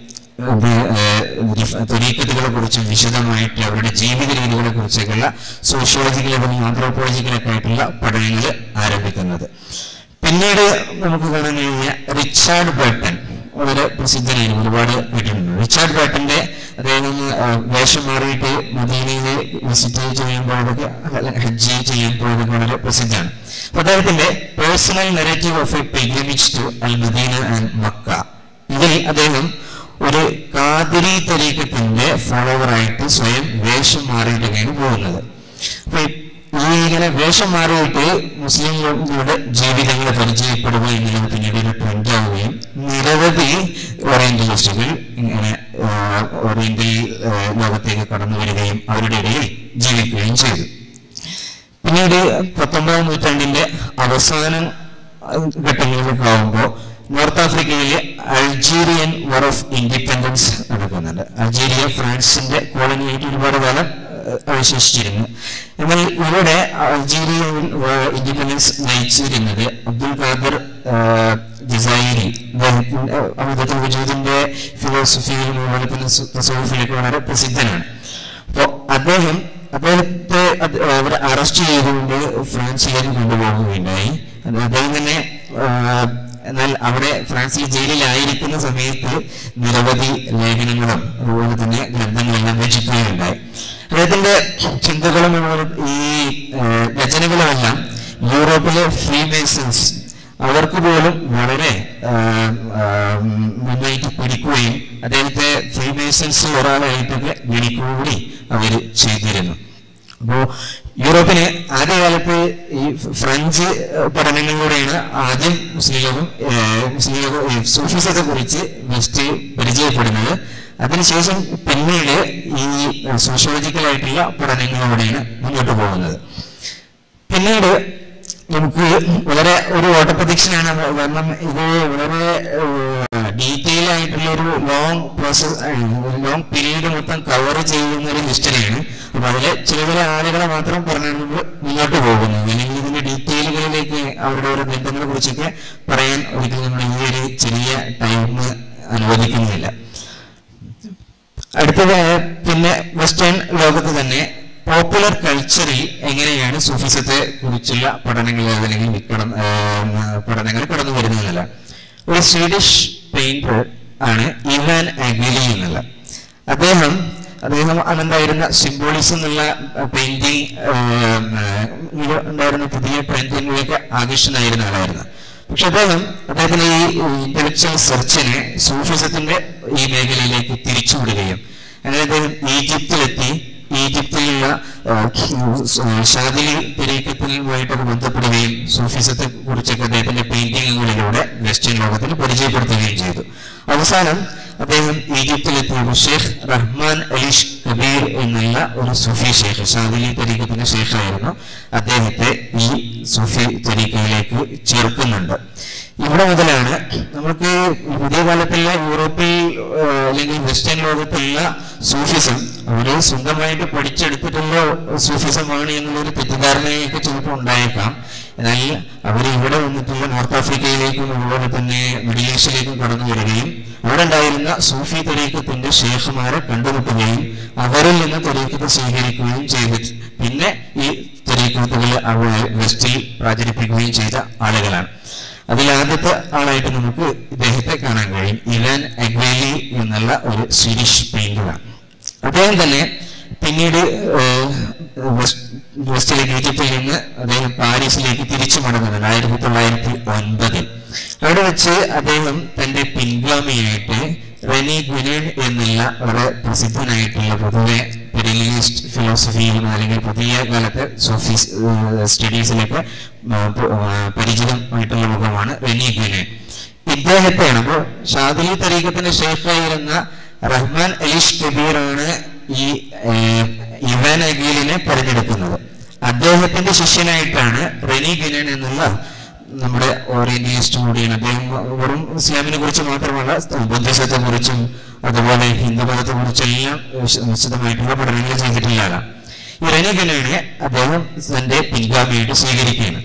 ഇത് തൊരീക്കത്തുകളെ കുറിച്ചും വിശദമായിട്ട് അവരുടെ ജീവിത രീതികളെ കുറിച്ചൊക്കെയുള്ള സോഷ്യോളജിക്കലും ആന്ത്രോപോളജിക്കലൊക്കെ ആയിട്ടുള്ള പഠനങ്ങൾ ആരംഭിക്കുന്നത് പിന്നീട് നമുക്ക് കാണാൻ കഴിഞ്ഞ റിച്ചാർഡ് ബർട്ടൺ വളരെ പ്രസിദ്ധനായിരുന്നു ഒരുപാട് കേട്ടിട്ടുണ്ട് റിച്ചാർഡ് ബർട്ടന്റെ അദ്ദേഹം ആ, വേഷം മാറിയിട്ട് മദീനയിൽ വിസിറ്റ് ചെയ്യുമ്പോഴൊക്കെ ഹജ്ജ് ചെയ്യുമ്പോഴൊക്കെ വളരെ പ്രസിദ്ധമാണ് അപ്പൊ അദ്ദേഹത്തിന്റെ personal narrative of a pilgrimage to al Medina and Mecca ഇതിൽ അദ്ദേഹം ഒരു കാതിരി തരീക്കത്തിന്റെ ഫോളോവറായിട്ട് സ്വയം വേഷം മാറിയിട്ടൊക്കെയാണ് പോകുന്നത് അപ്പൊ ഈ ഇങ്ങനെ വേഷം മാറിയിട്ട് മുസ്ലിങ്ങളുടെ ജീവിതങ്ങളെ പരിചയപ്പെടുക എന്നുള്ളത് പിന്നീട് ഒരു ട്രെൻഡ് ആവുകയും നിരവധി ഓറിയന്റലിസ്റ്റുകൾ ഇങ്ങനെ ആ, ഓറിയന്റൽ ആ, ലോകത്തേക്ക് കടന്നു വരികയും അവരുടെ ഇടയിൽ ജീവിക്കുകയും ചെയ്തു പിന്നീട് പത്തൊമ്പതാം നൂറ്റാണ്ടിന്റെ അവസാന ഘട്ടങ്ങളിലൊക്കെ ആവുമ്പോൾ നോർത്ത് ആഫ്രിക്കയിലെ അൾജീരിയൻ വാർ ഓഫ് ഇൻഡിപെൻഡൻസ് നടക്കുന്നുണ്ട് അൾജീരിയ ഫ്രാൻസിന്റെ കോളനിയായിട്ട് ഒരുപാട് കാലം ഏഹ്, അവശേഷിച്ചിരുന്നു എന്നാൽ ഇവിടെ അൾജീരിയൻ ഇൻഡിപെൻഡൻസ് നയിച്ചിരുന്നത് അബ്ദുൽ ഖാദർ ഏഹ്, ജസായിരി അദ്ദേഹത്തിന്റെ അമിതത്തിൽ വജൂദിന്റെ ഫിലോസഫിയിലും അതുപോലെ തന്നെ തസവുഫിലൊക്കെ വളരെ പ്രസിദ്ധനാണ് അപ്പോ അദ്ദേഹം അദ്ദേഹത്തെ അത് അവിടെ അറസ്റ്റ് ചെയ്തുകൊണ്ട് ഫ്രാൻസിലേക്ക് കൊണ്ടുപോകുകയുണ്ടായി അത് അദ്ദേഹം തന്നെ ആ, എന്നാൽ അവിടെ ഫ്രാൻസിൽ ജയിലിലായിരിക്കുന്ന സമയത്ത് നിരവധി ലേഖനങ്ങളും അതുപോലെ തന്നെ ഗ്രന്ഥങ്ങളെല്ലാം രചിക്കുകയുണ്ടായി അദ്ദേഹത്തിന്റെ ചിന്തകളും അതുപോലെ ഈ ആ, രചനകളുമെല്ലാം യൂറോപ്പിലെ ഫ്രീമേസൺസ് അവർക്ക് പോലും വളരെ ആ, ആ, നന്നായിട്ട് പിടിക്കുകയും അദ്ദേഹത്തെ ഫ്രീമേസൺസിൽ ഒരാളായിട്ടൊക്കെ ഗണിക്കൂടി അവർ ചെയ്തിരുന്നു അപ്പോ യൂറോപ്പിന് ആദ്യകാലത്ത് ഈ ഫ്രഞ്ച് ഏഹ്, പഠനങ്ങളിലൂടെയാണ് ആദ്യം മുസ്ലിം ലോകം ഏഹ്, മുസ്ലിം ലോകം ഈ സൂഫിസത്തെ കുറിച്ച് വെസ്റ്റ് പരിചയപ്പെടുന്നത് അതിനുശേഷം പിന്നീട് ഈ സോഷ്യോളജിക്കൽ ആയിട്ടുള്ള പഠനങ്ങളിലൂടെയാണ് മുന്നോട്ട് പോകുന്നത് പിന്നീട് നമുക്ക് വളരെ ഒരു ഓട്ടപ്രദക്ഷിണാണ് കാരണം ഇത് വളരെ ഡീറ്റെയിൽ ആയിട്ടുള്ള ഒരു ലോങ് പ്രോസസ് ലോങ് പീരീഡ് മൊത്തം കവർ ചെയ്യുന്ന ഒരു ഹിസ്റ്ററിയാണ് അപ്പൊ അതിലെ ചില ചില ആളുകളെ മാത്രം പറഞ്ഞാണ് നമ്മൾ മുന്നോട്ട് പോകുന്നത് അല്ലെങ്കിൽ ഇതിന്റെ ഡീറ്റെയിലുകളിലേക്ക് അവരുടെ ഒരു ബന്ധങ്ങളെ കുറിച്ചൊക്കെ പറയാൻ ഒരിക്കലും നമ്മൾ ഈ ഒരു ചെറിയ ടൈം അനുവദിക്കുന്നില്ല അടുത്തത് പിന്നെ വെസ്റ്റേൺ ലോകത്ത് തന്നെ പോപ്പുലർ കൾച്ചറിൽ എങ്ങനെയാണ് സൂഫിസത്തെ കുറിച്ചുള്ള പഠനങ്ങൾ അല്ലെങ്കിൽ വിക്കടം പഠനങ്ങൾ കടന്നു വരുന്നതല്ല ഒരു സ്വീഡിഷ് പെയിന്റർ ആണ് ഇവാൻ അഗിലി എന്നുള്ള അദ്ദേഹം അദ്ദേഹം അന്നുണ്ടായിരുന്ന സിംബോളിസം എന്നുള്ള പെയിന്റിങ് ഉണ്ടായിരുന്ന പുതിയ പെയിന്റിങ്ങിലേക്ക് ആകർഷനായിരുന്ന ആളായിരുന്നു പക്ഷെ അദ്ദേഹം അദ്ദേഹത്തിന്റെ ഈ ഇന്റലക്ച്വൽ സെർച്ചിനെ സൂഫിസത്തിന്റെ ഈ മേഖലയിലേക്ക് തിരിച്ചുവിടുകയും അങ്ങനെ അദ്ദേഹം ഈജിപ്തിലെത്തി ഈജിപ്തിലുള്ള ഷാദിലി തെരീക്കത്തിലുമായിട്ടൊക്കെ ബന്ധപ്പെടുകയും സൂഫിസത്തെ കുറിച്ചൊക്കെ അദ്ദേഹത്തിന്റെ പെയിന്റിങ്ങുകളിലൂടെ വെസ്റ്റേൺ ലോകത്തിന് പരിചയപ്പെടുത്തുകയും ചെയ്തു അവസാനം അദ്ദേഹം ഈജിപ്തിലെത്തിയ ഷെയ്ഖ് റഹ്മാൻ അലിഷ് കബീർ എന്നുള്ള ഒരു സൂഫി ഷെയ്ഖ് ഷാദിലി തരീഖത്തിന്റെ ഷെയ്ഖായിരുന്നു അദ്ദേഹത്തെ ഈ സൂഫി തരീഖയിലേക്ക് ചേർക്കുന്നുണ്ട് ഇവിടെ മുതലാണ് നമുക്ക് പുതിയ കാലത്തുള്ള യൂറോപ്പിൽ ഏഹ്, അല്ലെങ്കിൽ വെസ്റ്റേൺ ലോകത്തുള്ള സൂഫിസം അവര് സ്വന്തമായിട്ട് പഠിച്ചെടുത്തിട്ടുള്ള സൂഫിസമാണ് എന്നുള്ളൊരു തെറ്റിദ്ധാരണയൊക്കെ ചിലപ്പോൾ ഉണ്ടായേക്കാം എന്നാൽ അവർ ഇവിടെ വന്നിട്ടുള്ള നോർത്ത് ആഫ്രിക്കയിലേക്കും അതുപോലെ തന്നെ മിഡിൽ ഈസ്റ്റിലേക്കും കടന്നു വരികയും അവിടെ ഉണ്ടായിരുന്ന സൂഫി തരീക്കത്തിന്റെ ഷേഖുമാരെ കണ്ടുമുട്ടുകയും അവരിൽ നിന്ന് തരീക്കത്ത് സ്വീകരിക്കുകയും ചെയ്തിട്ട് പിന്നെ ഈ തരീക്കത്തുകൾ അവർ വെസ്റ്റിൽ പ്രചരിപ്പിക്കുകയും ചെയ്ത ആളുകളാണ് അതിൽ ആദ്യത്തെ ആളായിട്ട് നമുക്ക് ഇദ്ദേഹത്തെ കാണാൻ കഴിയും ഇവാൻ അഗ്വേലി എന്നുള്ള ഒരു സ്വീഡിഷ് പെയിന്ററാണ് അദ്ദേഹം തന്നെ പിന്നീട് ഏഹ്, വെസ്റ്റ് വെസ്റ്റിലേക്ക് ഈജിപ്തിൽ നിന്ന് അദ്ദേഹം പാരീസിലേക്ക് തിരിച്ചു മടങ്ങുന്നുണ്ട് ആയിരത്തി തൊള്ളായിരത്തി ഒൻപതിൽ അവിടെ വെച്ച് അദ്ദേഹം തന്റെ പിൻഗാമിയായിട്ട് റെനി ഗുനേൺ എന്നുള്ള വളരെ പ്രസിദ്ധനായിട്ടുള്ള പൊതുവെ പെരിലിസ്റ്റ് ഫിലോസഫിയിൽ അല്ലെങ്കിൽ പുതിയ കാലത്തെ സോഫീസ് സ്റ്റഡീസിലൊക്കെ പരിചിതമായിട്ടുള്ള മുഖമാണ് റെനി ഗുനേൺ ഇദ്ദേഹത്തെയാണ് അപ്പോൾ ഷാദിലി തരീഖത്തിന്റെ ഷെയ്ഖായിരുന്ന റഹ്മാൻ അലിഷ് കബീറാണ് ഈ ഏഹ്, ഇവാൻ അഗീലിനെ തെരഞ്ഞെടുക്കുന്നത് അദ്ദേഹത്തിന്റെ ശിഷ്യനായിട്ടാണ് റെനി ഗിനൻ എന്നുള്ള നമ്മുടെ ഓറിയന്റലിസ്റ്റ് കൂടിയാണ് അദ്ദേഹം വെറും ഇസ്ലാമിനെ കുറിച്ച് മാത്രമല്ല ബുദ്ധിസത്തെ കുറിച്ചും അതുപോലെ ഹിന്ദു മതത്തെ കുറിച്ചെല്ലാം വിശ- വിശദമായിട്ടുള്ള പഠനങ്ങൾ ചെയ്തിട്ടുള്ള ആളാണ് ഈ റെനി ഗിനനെ അദ്ദേഹം തന്റെ പിൻഗാമിയായിട്ട് സ്വീകരിക്കുകയാണ്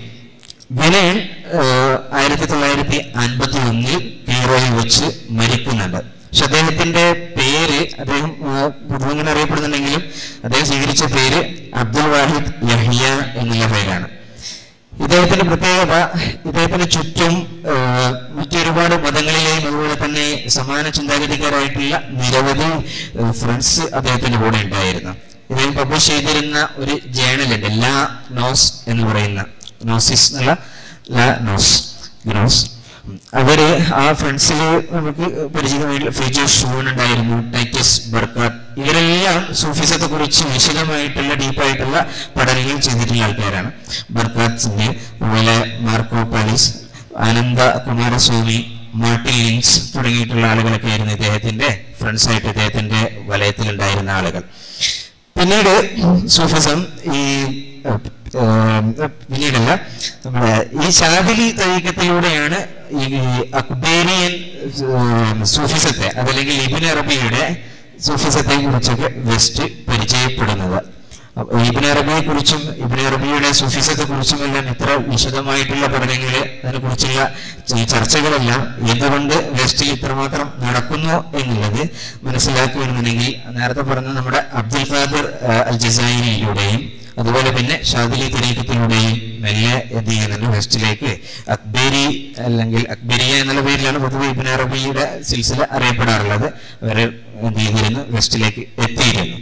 ഗിനൻ ആയിരത്തി തൊള്ളായിരത്തി അൻപത്തി ഒന്നിൽ കീറോയിൽ വെച്ച് മരിക്കുന്നുണ്ട് പക്ഷെ അദ്ദേഹത്തിന്റെ പേര് അദ്ദേഹം ആ, പൊതുവെ ഇങ്ങനെ അറിയപ്പെടുന്നുണ്ടെങ്കിലും അദ്ദേഹം സ്വീകരിച്ച പേര് അബ്ദുൽ വാഹിദ് യഹിയ എന്നുള്ള പേരാണ് ഇദ്ദേഹത്തിന്റെ പ്രത്യേകത ഇദ്ദേഹത്തിന് ചുറ്റും ആ, മറ്റൊരുപാട് മതങ്ങളിലെയും അതുപോലെ തന്നെ സമാന ചിന്താഗതിക്കാരായിട്ടുള്ള നിരവധി ഫ്രണ്ട്സ് അദ്ദേഹത്തിന്റെ കൂടെ ഉണ്ടായിരുന്നു ഇദ്ദേഹം പബ്ലിഷ് ചെയ്തിരുന്ന ഒരു ജേണലുണ്ട് ലാ നോസ് എന്ന് പറയുന്ന നോസിസ് എന്നുള്ള ലാ നോസ് ഗ്നോസ് അവര് ആ ഫ്രണ്ട്സിൽ നമുക്ക് പരിചിതമായിട്ടുള്ള ഫിജോ ഷൂൺ ഉണ്ടായിരുന്നു ടൈറ്റസ് ബർക്കാത്ത് ഇവരെല്ലാം സൂഫിസത്തെ കുറിച്ച് വിശദമായിട്ടുള്ള ഡീപ്പായിട്ടുള്ള പഠനങ്ങൾ ചെയ്തിട്ടുള്ള ആൾക്കാരാണ് ബർക്കാത്തിന്റെ അതുപോലെ മാർക്കോ പാലിസ് ആനന്ദ കുമാരസ്വാമി മാർട്ടിൻ ലിങ്സ് തുടങ്ങിയിട്ടുള്ള ആളുകളൊക്കെ ആയിരുന്നു ഇദ്ദേഹത്തിന്റെ ഫ്രണ്ട്സ് ആയിട്ട് ഇദ്ദേഹത്തിന്റെ വലയത്തിലുണ്ടായിരുന്ന ആളുകൾ പിന്നീട് സൂഫിസം ഈ ഏഹ്, ഏഹ്, പിന്നീടല്ല നമ്മുടെ ഈ ശാദിലി തരീക്കത്തിലൂടെയാണ് ഈ അക്ബേരിയൻ ഏഹ്, സൂഫിസത്തെ അതല്ലെങ്കിൽ ഇബിൻ അറബിയുടെ സൂഫിസത്തെ കുറിച്ചൊക്കെ വെസ്റ്റ് പരിചയപ്പെടുന്നത് അപ്പൊ ഇബിൻ അറബിയെ കുറിച്ചും ഇബിൻ അറബിയുടെ സൂഫിസത്തെ കുറിച്ചും എല്ലാം ഇത്ര വിശദമായിട്ടുള്ള പഠനങ്ങൾ അതിനെ കുറിച്ചുള്ള ഈ ചർച്ചകളെല്ലാം എന്തുകൊണ്ട് വെസ്റ്റിൽ ഇത്രമാത്രം നടക്കുന്നു എന്നുള്ളത് മനസ്സിലാക്കുകയാണെന്നുണ്ടെങ്കിൽ നേരത്തെ പറഞ്ഞ നമ്മുടെ അബ്ദുൽ ഖാദിർ ആ, അൽ ജസായിരിയിലൂടെയും അതുപോലെ പിന്നെ ഷാദിലി തരീക്കത്തിലൂടെയും മെല്ലെ എന്ത് ചെയ്യുന്നുണ്ട് വെസ്റ്റിലേക്ക് അക്ബേരി അല്ലെങ്കിൽ അക്ബരിയ എന്നുള്ള പേരിലാണ് പൊതുവെ ഇബിൻ അറബിയുടെ സിൽസില അറിയപ്പെടാറുള്ളത് അവര് എന്ത് ചെയ്തിരുന്നു വെസ്റ്റിലേക്ക് എത്തിയിരുന്നു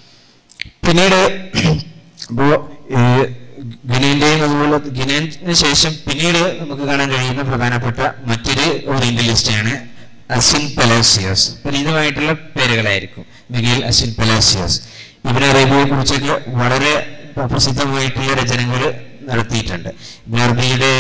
പിന്നീട് ഇപ്പോ ഗിനേന്റെയും അതുപോലെ ഗിനേന് ശേഷം പിന്നീട് നമുക്ക് കാണാൻ കഴിയുന്ന പ്രധാനപ്പെട്ട മറ്റൊരു ഓറിയന്റലിസ്റ്റ് ആണ് അസിൻ പലാസിയോസ് പരിചിതമായിട്ടുള്ള പേരുകളായിരിക്കും മിഗേൽ അസിൻ പലാസിയോസ് ഇബിൻ അറേബ്യയെ കുറിച്ചൊക്കെ വളരെ പ്രസിദ്ധമായിട്ടുള്ള രചനകൾ നടത്തിയിട്ടുണ്ട് ഇബ്നു അറബിയുടെ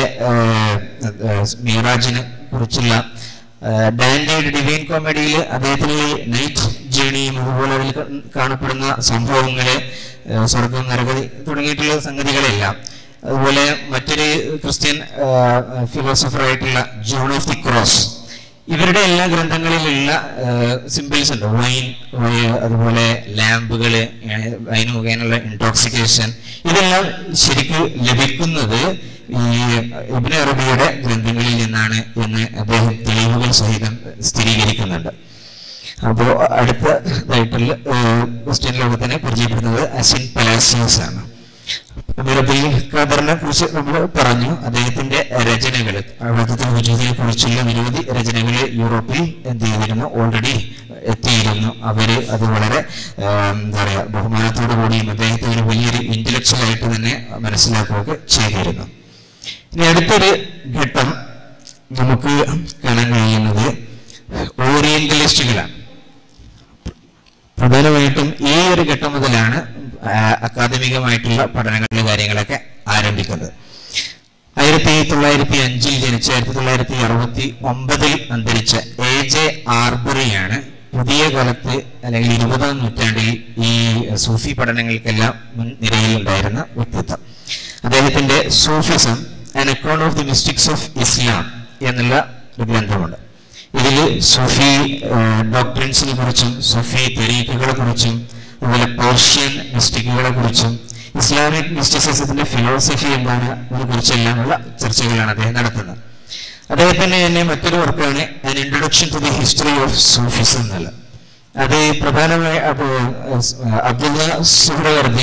മീറാജിനെ കുറിച്ചുള്ള ഡാൻഡിയുടെ ഡിവൈൻ കോമഡിയിൽ അദ്ദേഹത്തിന് നൈറ്റ് ജേണിയും അതുപോലെ അതിൽ ക- കാണപ്പെടുന്ന സംഭവങ്ങള് ഏഹ് സ്വർഗം നരകതി തുടങ്ങിയിട്ടുള്ള സംഗതികളെല്ലാം അതുപോലെ മറ്റൊരു ക്രിസ്ത്യൻ ഫിലോസഫർ ആയിട്ടുള്ള ജോൺ ഓഫ് ദി ക്രോസ് ഇവരുടെ എല്ലാ ഗ്രന്ഥങ്ങളിലുള്ള സിമ്പിൾസ് ഉണ്ട് വൈൻ അതുപോലെ ലാമ്പുകള് ഏഹ് വൈൻ മുഖേനയുള്ള ഇൻടോക്സിക്കേഷൻ ഇതെല്ലാം ശരിക്കും ലഭിക്കുന്നത് ഈ ഇബ്നു അറബിയുടെ ഗ്രന്ഥങ്ങളിൽ നിന്നാണ് എന്ന് അദ്ദേഹം തെളിവുകൾ സഹിതം സ്ഥിരീകരിക്കുന്നുണ്ട് അപ്പോൾ അടുത്തതായിട്ടുള്ള ക്രിസ്ത്യൻ ലോകത്തിനെ പരിചയപ്പെടുന്നത് അസിൻ പലാസിയസ് ആണ് അമീറബിൽ ഖാദറിനെ കുറിച്ച് നമ്മൾ പറഞ്ഞു അദ്ദേഹത്തിന്റെ രചനകൾ അവിടുത്തെ വജൂദിനെ കുറിച്ചുള്ള നിരവധി രചനകൾ യൂറോപ്പിൽ എന്ത് ചെയ്തിരുന്നു ഓൾറെഡി എത്തിയിരുന്നു അവര് അത് വളരെ ആം, എന്താ പറയാ ബഹുമാനത്തോടു കൂടിയും അദ്ദേഹത്തെ ഒരു വലിയൊരു ഇന്റലക്ച്വൽ ആയിട്ട് തന്നെ മനസ്സിലാക്കുകയൊക്കെ ചെയ്തിരുന്നു ഇനി അടുത്തൊരു ഘട്ടം നമുക്ക് കാണാൻ കഴിയുന്നത് ഓറിയന്റലിസ്റ്റുകളാണ് പ്രധാനമായിട്ടും ഈ ഒരു ഘട്ടം മുതലാണ് ആ, അക്കാദമികമായിട്ടുള്ള പഠനങ്ങളുടെ കാര്യങ്ങളൊക്കെ ആരംഭിക്കുന്നത് ആയിരത്തി തൊള്ളായിരത്തി അഞ്ചിൽ ജനിച്ച ആയിരത്തി തൊള്ളായിരത്തി അറുപത്തി ഒമ്പതിൽ അന്തരിച്ച എ ജെ ആർബറിയാണ് പുതിയ കാലത്ത് അല്ലെങ്കിൽ ഇരുപതാം നൂറ്റാണ്ടിൽ ഈ സൂഫി പഠനങ്ങൾക്കെല്ലാം മുൻനിരയിൽ ഉണ്ടായിരുന്ന വ്യക്തിത്വം അദ്ദേഹത്തിന്റെ Sufism an account of the mystics of Islam എന്നുള്ള ഒരു ഗ്രന്ഥമുണ്ട് ഇതിൽ സൂഫി ഡോക്ടറിൻസിനെ കുറിച്ചും സൂഫി തെരീക്കുകളെ കുറിച്ചും അതുപോലെ പേർഷ്യൻ മിസ്റ്റിക്കുകളെ കുറിച്ചും ഇസ്ലാമിക് മിസ്റ്റിസിസത്തിന്റെ ഫിലോസഫി എന്താണ് അതിനെ കുറിച്ചെല്ലാമുള്ള ചർച്ചകളാണ് അദ്ദേഹം നടത്തുന്നത് അദ്ദേഹത്തിന്റെ തന്നെ മറ്റൊരു വർക്കാണ് an introduction to the history of Sufism എന്നുള്ളത് അത് പ്രധാനമായി അപ്പോ അബ്ദുള്ള സുഹ്രവർദ്ധി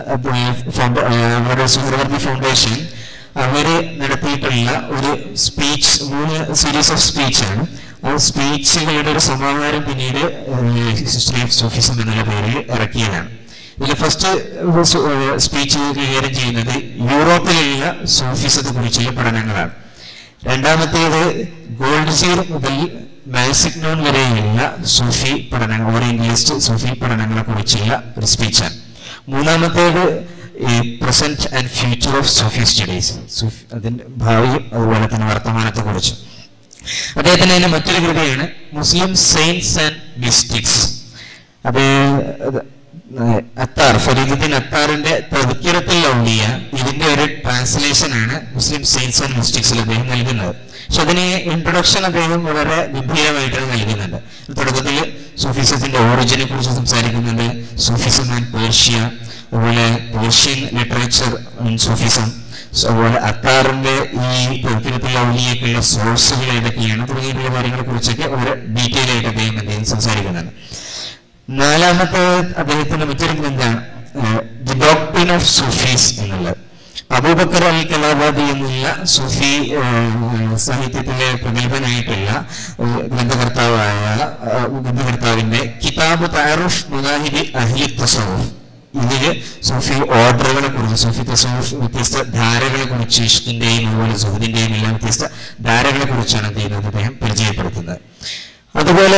അവരുടെ സുഹ്രവർദ്ധി ഫൗണ്ടേഷൻ അവര് നടത്തിയിട്ടുള്ള ഒരു സ്പീച്ച് മൂന്ന് സീരീസ് ഓഫ് സ്പീച്ചാണ് ആ സ്പീച്ചുകളുടെ ഒരു സമാഹാരം പിന്നീട് ഹിസ്റ്ററി ഓഫ് സൂഫിസം എന്നുള്ള പേരിൽ ഇറക്കിയതാണ് ഇതിൽ ഫസ്റ്റ് സ്പീച്ച് കൈകാര്യം ചെയ്യുന്നത് യൂറോപ്പിലുള്ള സൂഫിസത്തെ കുറിച്ചുള്ള പഠനങ്ങളാണ് രണ്ടാമത്തേത് ഗോൾഡ് സീർ മുതൽ മാസിക്നോൺ വരെയുള്ള സൂഫി പഠനങ്ങൾ ഓറിയന്റലിസ്റ്റ് സൂഫി പഠനങ്ങളെ കുറിച്ചുള്ള ഒരു സ്പീച്ചാണ് മൂന്നാമത്തേത് ഈ present and future of Sufi studies അതിന്റെ ഭാവിയും അതുപോലെ തന്നെ വർത്തമാനത്തെ കുറിച്ചും അദ്ദേഹത്തിന്റെ തന്നെ മറ്റൊരു കൃതിയാണ് മുസ്ലിം സയൻസ് ആൻഡ് മിസ്റ്റിക്സ് അത് അത് അത്താർ ഫരീദുദ്ദീൻ അത്താറിന്റെ തദ്ക്കിറത്തിൽ ഔലിയ ഇതിന്റെ ഒരു ട്രാൻസ്ലേഷൻ ആണ് മുസ്ലിം സയൻസ് ആൻഡ് മിസ്റ്റിക്സിൽ അദ്ദേഹം നൽകുന്നത് പക്ഷെ അതിന് ഇൻട്രൊഡക്ഷൻ അദ്ദേഹം വളരെ ഗംഭീരമായിട്ടാണ് നൽകുന്നുണ്ട് തുടക്കത്തിൽ സൂഫിസത്തിന്റെ ഓറിജിനെ കുറിച്ച് സംസാരിക്കുന്നുണ്ട് സൂഫിസം ആൻഡ് പേർഷ്യ അതുപോലെ പേർഷ്യൻ ലിറ്ററേച്ചർ സൂഫിസം അതുപോലെ അത്താറിന്റെ ഈ തദ്ക്കിറത്തിൽ ഔലിയൊക്കെയുള്ള സോഴ്സുകൾ ഏതൊക്കെയാണ് തുടങ്ങിയിട്ടുള്ള കാര്യങ്ങളെ കുറിച്ചൊക്കെ വളരെ ഡീറ്റെയിൽ ആയിട്ട് അദ്ദേഹം എന്തെങ്കിലും സംസാരിക്കുന്നുണ്ട് നാലാമത്തെ അദ്ദേഹത്തിന്റെ മറ്റൊരു ഗ്രന്ഥമാണ് ദി ഡോക്ടറിൻ ഓഫ് സൂഫീസ് എന്നുള്ളത് അബൂബക്കർ അൽ കലാബാദി എന്നുള്ള സൂഫി ഏഹ്, സാഹിത്യത്തിലെ പ്രഗത്ഭനായിട്ടുള്ള ഏഹ്, ഗ്രന്ഥകർത്താവായ ഏഹ്, ഗ്രന്ഥകർത്താവിന്റെ കിതാബ് താറുഫ് മുനാഹിബി അഹ്ലി തസവുഫ് ഇതില് സൂഫി ഓർഡറുകളെ കുറിച്ച് സൂഫി തസവുഫ് വ്യത്യസ്ത ധാരകളെ കുറിച്ച് ഇഷ്കിന്റെയും അതുപോലെ സുഹൃത്തിന്റെയും എല്ലാം വ്യത്യസ്ത ധാരകളെ കുറിച്ചാണ് എന്ത് ചെയ്യുന്നത് അദ്ദേഹം പരിചയപ്പെടുത്തുന്നത് അതുപോലെ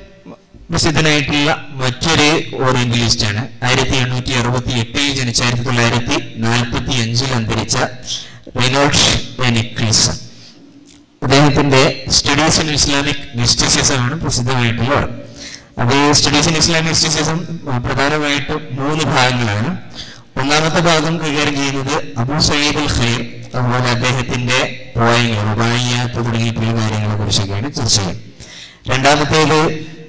പ്രസിദ്ധനായിട്ടുള്ള മറ്റൊരു ഓറിയന്റലിസ്റ്റ് ആണ് ആയിരത്തി എണ്ണൂറ്റി അറുപത്തി എട്ടിൽ ജനിച്ച ആയിരത്തി തൊള്ളായിരത്തി നാൽപ്പത്തി അഞ്ചിൽ അന്തരിച്ച റെനോൾഡ് നിക്ലീസ് അദ്ദേഹത്തിന്റെ സ്റ്റഡീസ് ഇൻ ഇസ്ലാമിക് മിസ്റ്റിസിസം ആണ് പ്രസിദ്ധമായിട്ടുള്ള work. അത് സ്റ്റഡീസ് ഇൻ ഇസ്ലാമിക് മിസ്റ്റിസിസം പ്രധാനമായിട്ടും മൂന്ന് ഭാഗങ്ങളാണ് ഒന്നാമത്തെ ഭാഗം കൈകാര്യം ചെയ്യുന്നത് അബു സയ്യിദ് അൽ ഖൈർ അതുപോലെ അദ്ദേഹത്തിന്റെ പോയങ്ങൾ ഉപായിയാത്ത് തുടങ്ങിയിട്ടുള്ള കാര്യങ്ങളെ കുറിച്ചൊക്കെയാണ് ചർച്ച ചെയ്യുന്നത് രണ്ടാമത്തേത്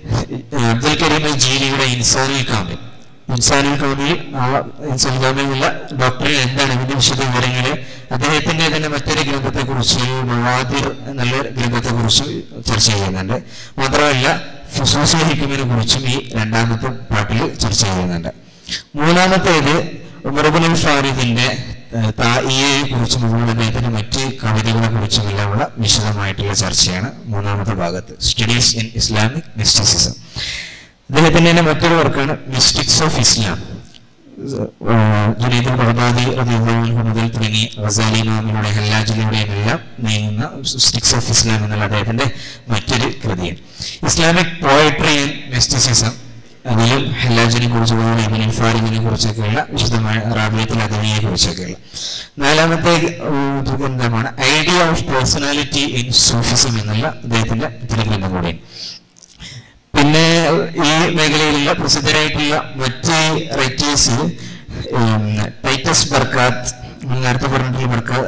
അബ്ദുൽ കരീം അൽ ജീലിയുടെ ഇൻസാനുൽ കാമിൽ ഇൻസാനുൽ കാമിൽ ആ ഇൻസാനുൽ കാമിലുള്ള ഡോക്ടർ എന്താണ് ഇതിന്റെ വിശദ വിവരങ്ങള് അദ്ദേഹത്തിന്റെ തന്നെ മറ്റൊരു ഗ്രന്ഥത്തെ കുറിച്ച് മവാദിർ എന്നുള്ള ഗ്രന്ഥത്തെ കുറിച്ച് ചർച്ച ചെയ്യുന്നുണ്ട് മാത്രമല്ല ഫുസൂസുൽ ഹിക്കുമിനെ കുറിച്ചും ഈ രണ്ടാമത്തെ പാട്ടിൽ ചർച്ച ചെയ്യുന്നുണ്ട് മൂന്നാമത്തേത് ഉമർബുൽ ഫാരിദിന്റെ ഏഹ്, തായിയെ കുറിച്ചും അതുപോലെ അദ്ദേഹത്തിന്റെ മറ്റ് കവിതകളെ കുറിച്ചുമെല്ലാമുള്ള വിശദമായിട്ടുള്ള ചർച്ചയാണ് മൂന്നാമത്തെ ഭാഗത്ത് സ്റ്റഡീസ് ഇൻ ഇസ്ലാമിക് മിസ്റ്റിസിസം അദ്ദേഹത്തിന്റെ തന്നെ മറ്റൊരു വർക്കാണ് mystics of Islam Junaid al Baghdadi റളിയല്ലാഹു അൻഹു മുതൽ തുടങ്ങി ഗസാലി ഇമാമിലൂടെ ഹല്ലാജിലൂടെയും എല്ലാം നീങ്ങുന്ന മിസ്റ്റിക്സ് ഓഫ് ഇസ്ലാം എന്നുള്ള അദ്ദേഹത്തിന്റെ മറ്റൊരു കൃതിയാണ് ഇസ്ലാമിക് പോയട്രി ആൻഡ് മിസ്റ്റിസിസം അതിലും ഹല്ലാജിനെ കുറിച്ച് അതുപോലെ ഇബിൻ ഫാരിദിനെ കുറിച്ചൊക്കെയുള്ള വിശദമായ റാബിയത്തിൽ അദവിയെ കുറിച്ചൊക്കെയുള്ള നാലാമത്തെ ഏഹ്, ഒരു ഗ്രന്ഥമാണ് idea of personality in Sufism എന്നുള്ള അദ്ദേഹത്തിന്റെ മറ്റൊരു ഗ്രന്ഥം കൂടിയാണ് പിന്നെ ഈ മേഖലയിലുള്ള പ്രസിദ്ധരായിട്ടുള്ള മറ്റ് റൈറ്റേഴ്സ് ടൈറ്റസ് ബർക്കാത്ത് നമ്മൾ നേരത്തെ പറഞ്ഞിട്ടുള്ള ബർക്കാ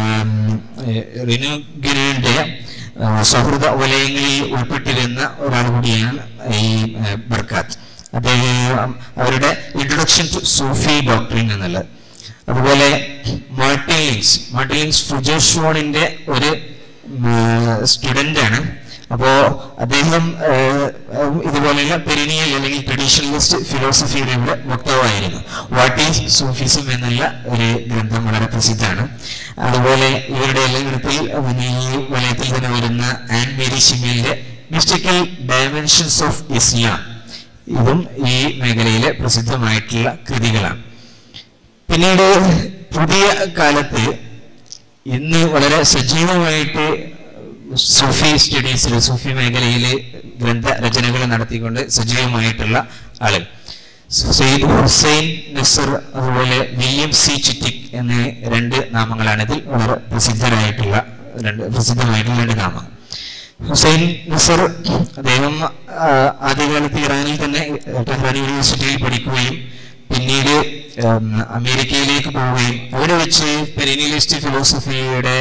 റിനുഗിനുവിന്റെ സൗഹൃദ വലയങ്ങളിൽ ഉൾപ്പെട്ടിരുന്ന ഒരാൾ കൂടിയാണ് ഈ ഏഹ്, ബർക്കാത്ത് അദ്ദേഹം അവരുടെ ഇൻട്രൊഡക്ഷൻ ടു സൂഫി ഡോക്ടറിൻ എന്നുള്ളത് അതുപോലെ മാർട്ടിൻ ലിങ്സ് മാർട്ടിൻ ലിങ്സ് ഫുജോഷോണിന്റെ ഒരു സ്റ്റുഡന്റ് ആണ് അപ്പോ അദ്ദേഹം ഏഹ്, ഏഹ്, ഇതുപോലെയുള്ള പെരിനിയൽ അല്ലെങ്കിൽ ട്രഡീഷണലിസ്റ്റ് ഫിലോസഫിയുടെ ഇവിടെ വക്താവായിരുന്നു വാട്ട് ഈസ് സൂഫിസം എന്നുള്ള ഒരു ഗ്രന്ഥം വളരെ പ്രസിദ്ധമാണ് അതുപോലെ ഇവരുടെ എല്ലാം ഗ്രന്ഥത്തിൽ പിന്നെ ഈ വലയത്തിൽ തന്നെ വരുന്ന ആൻ മേരി ഷിമലിന്റെ മിസ്റ്റിക്കൽ ഡയമെൻഷൻസ് ഓഫ് ഇസ്ലാം ഇതും ഈ മേഖലയിലെ പ്രസിദ്ധമായിട്ടുള്ള കൃതികളാണ് പിന്നീട് പുതിയ കാലത്ത് ഇന്ന് വളരെ സജീവമായിട്ട് സൂഫി സ്റ്റഡീസിൽ സൂഫി മേഖലയിൽ ഗ്രന്ഥ രചനകൾ നടത്തിക്കൊണ്ട് സജീവമായിട്ടുള്ള ആളുകൾ സെയ്ദ് ഹുസൈൻ നസർ അതുപോലെ വില്യം സി ചിറ്റിക് എന്നീ രണ്ട് നാമങ്ങളാണ് ഇതിൽ വളരെ പ്രസിദ്ധരായിട്ടുള്ള രണ്ട് പ്രസിദ്ധമായിട്ടുള്ള രണ്ട് നാമങ്ങൾ ഹുസൈൻ നസർ അദ്ദേഹം ആ, ആദ്യകാലത്ത് ഇറാനിൽ തന്നെ ടെഹ്റാൻ യൂണിവേഴ്സിറ്റിയിൽ പഠിക്കുകയും പിന്നീട് ഉം, അമേരിക്കയിലേക്ക് പോവുകയും അവിടെ വെച്ച് പെരിനിലിസ്റ്റ് ഫിലോസഫിയുടെ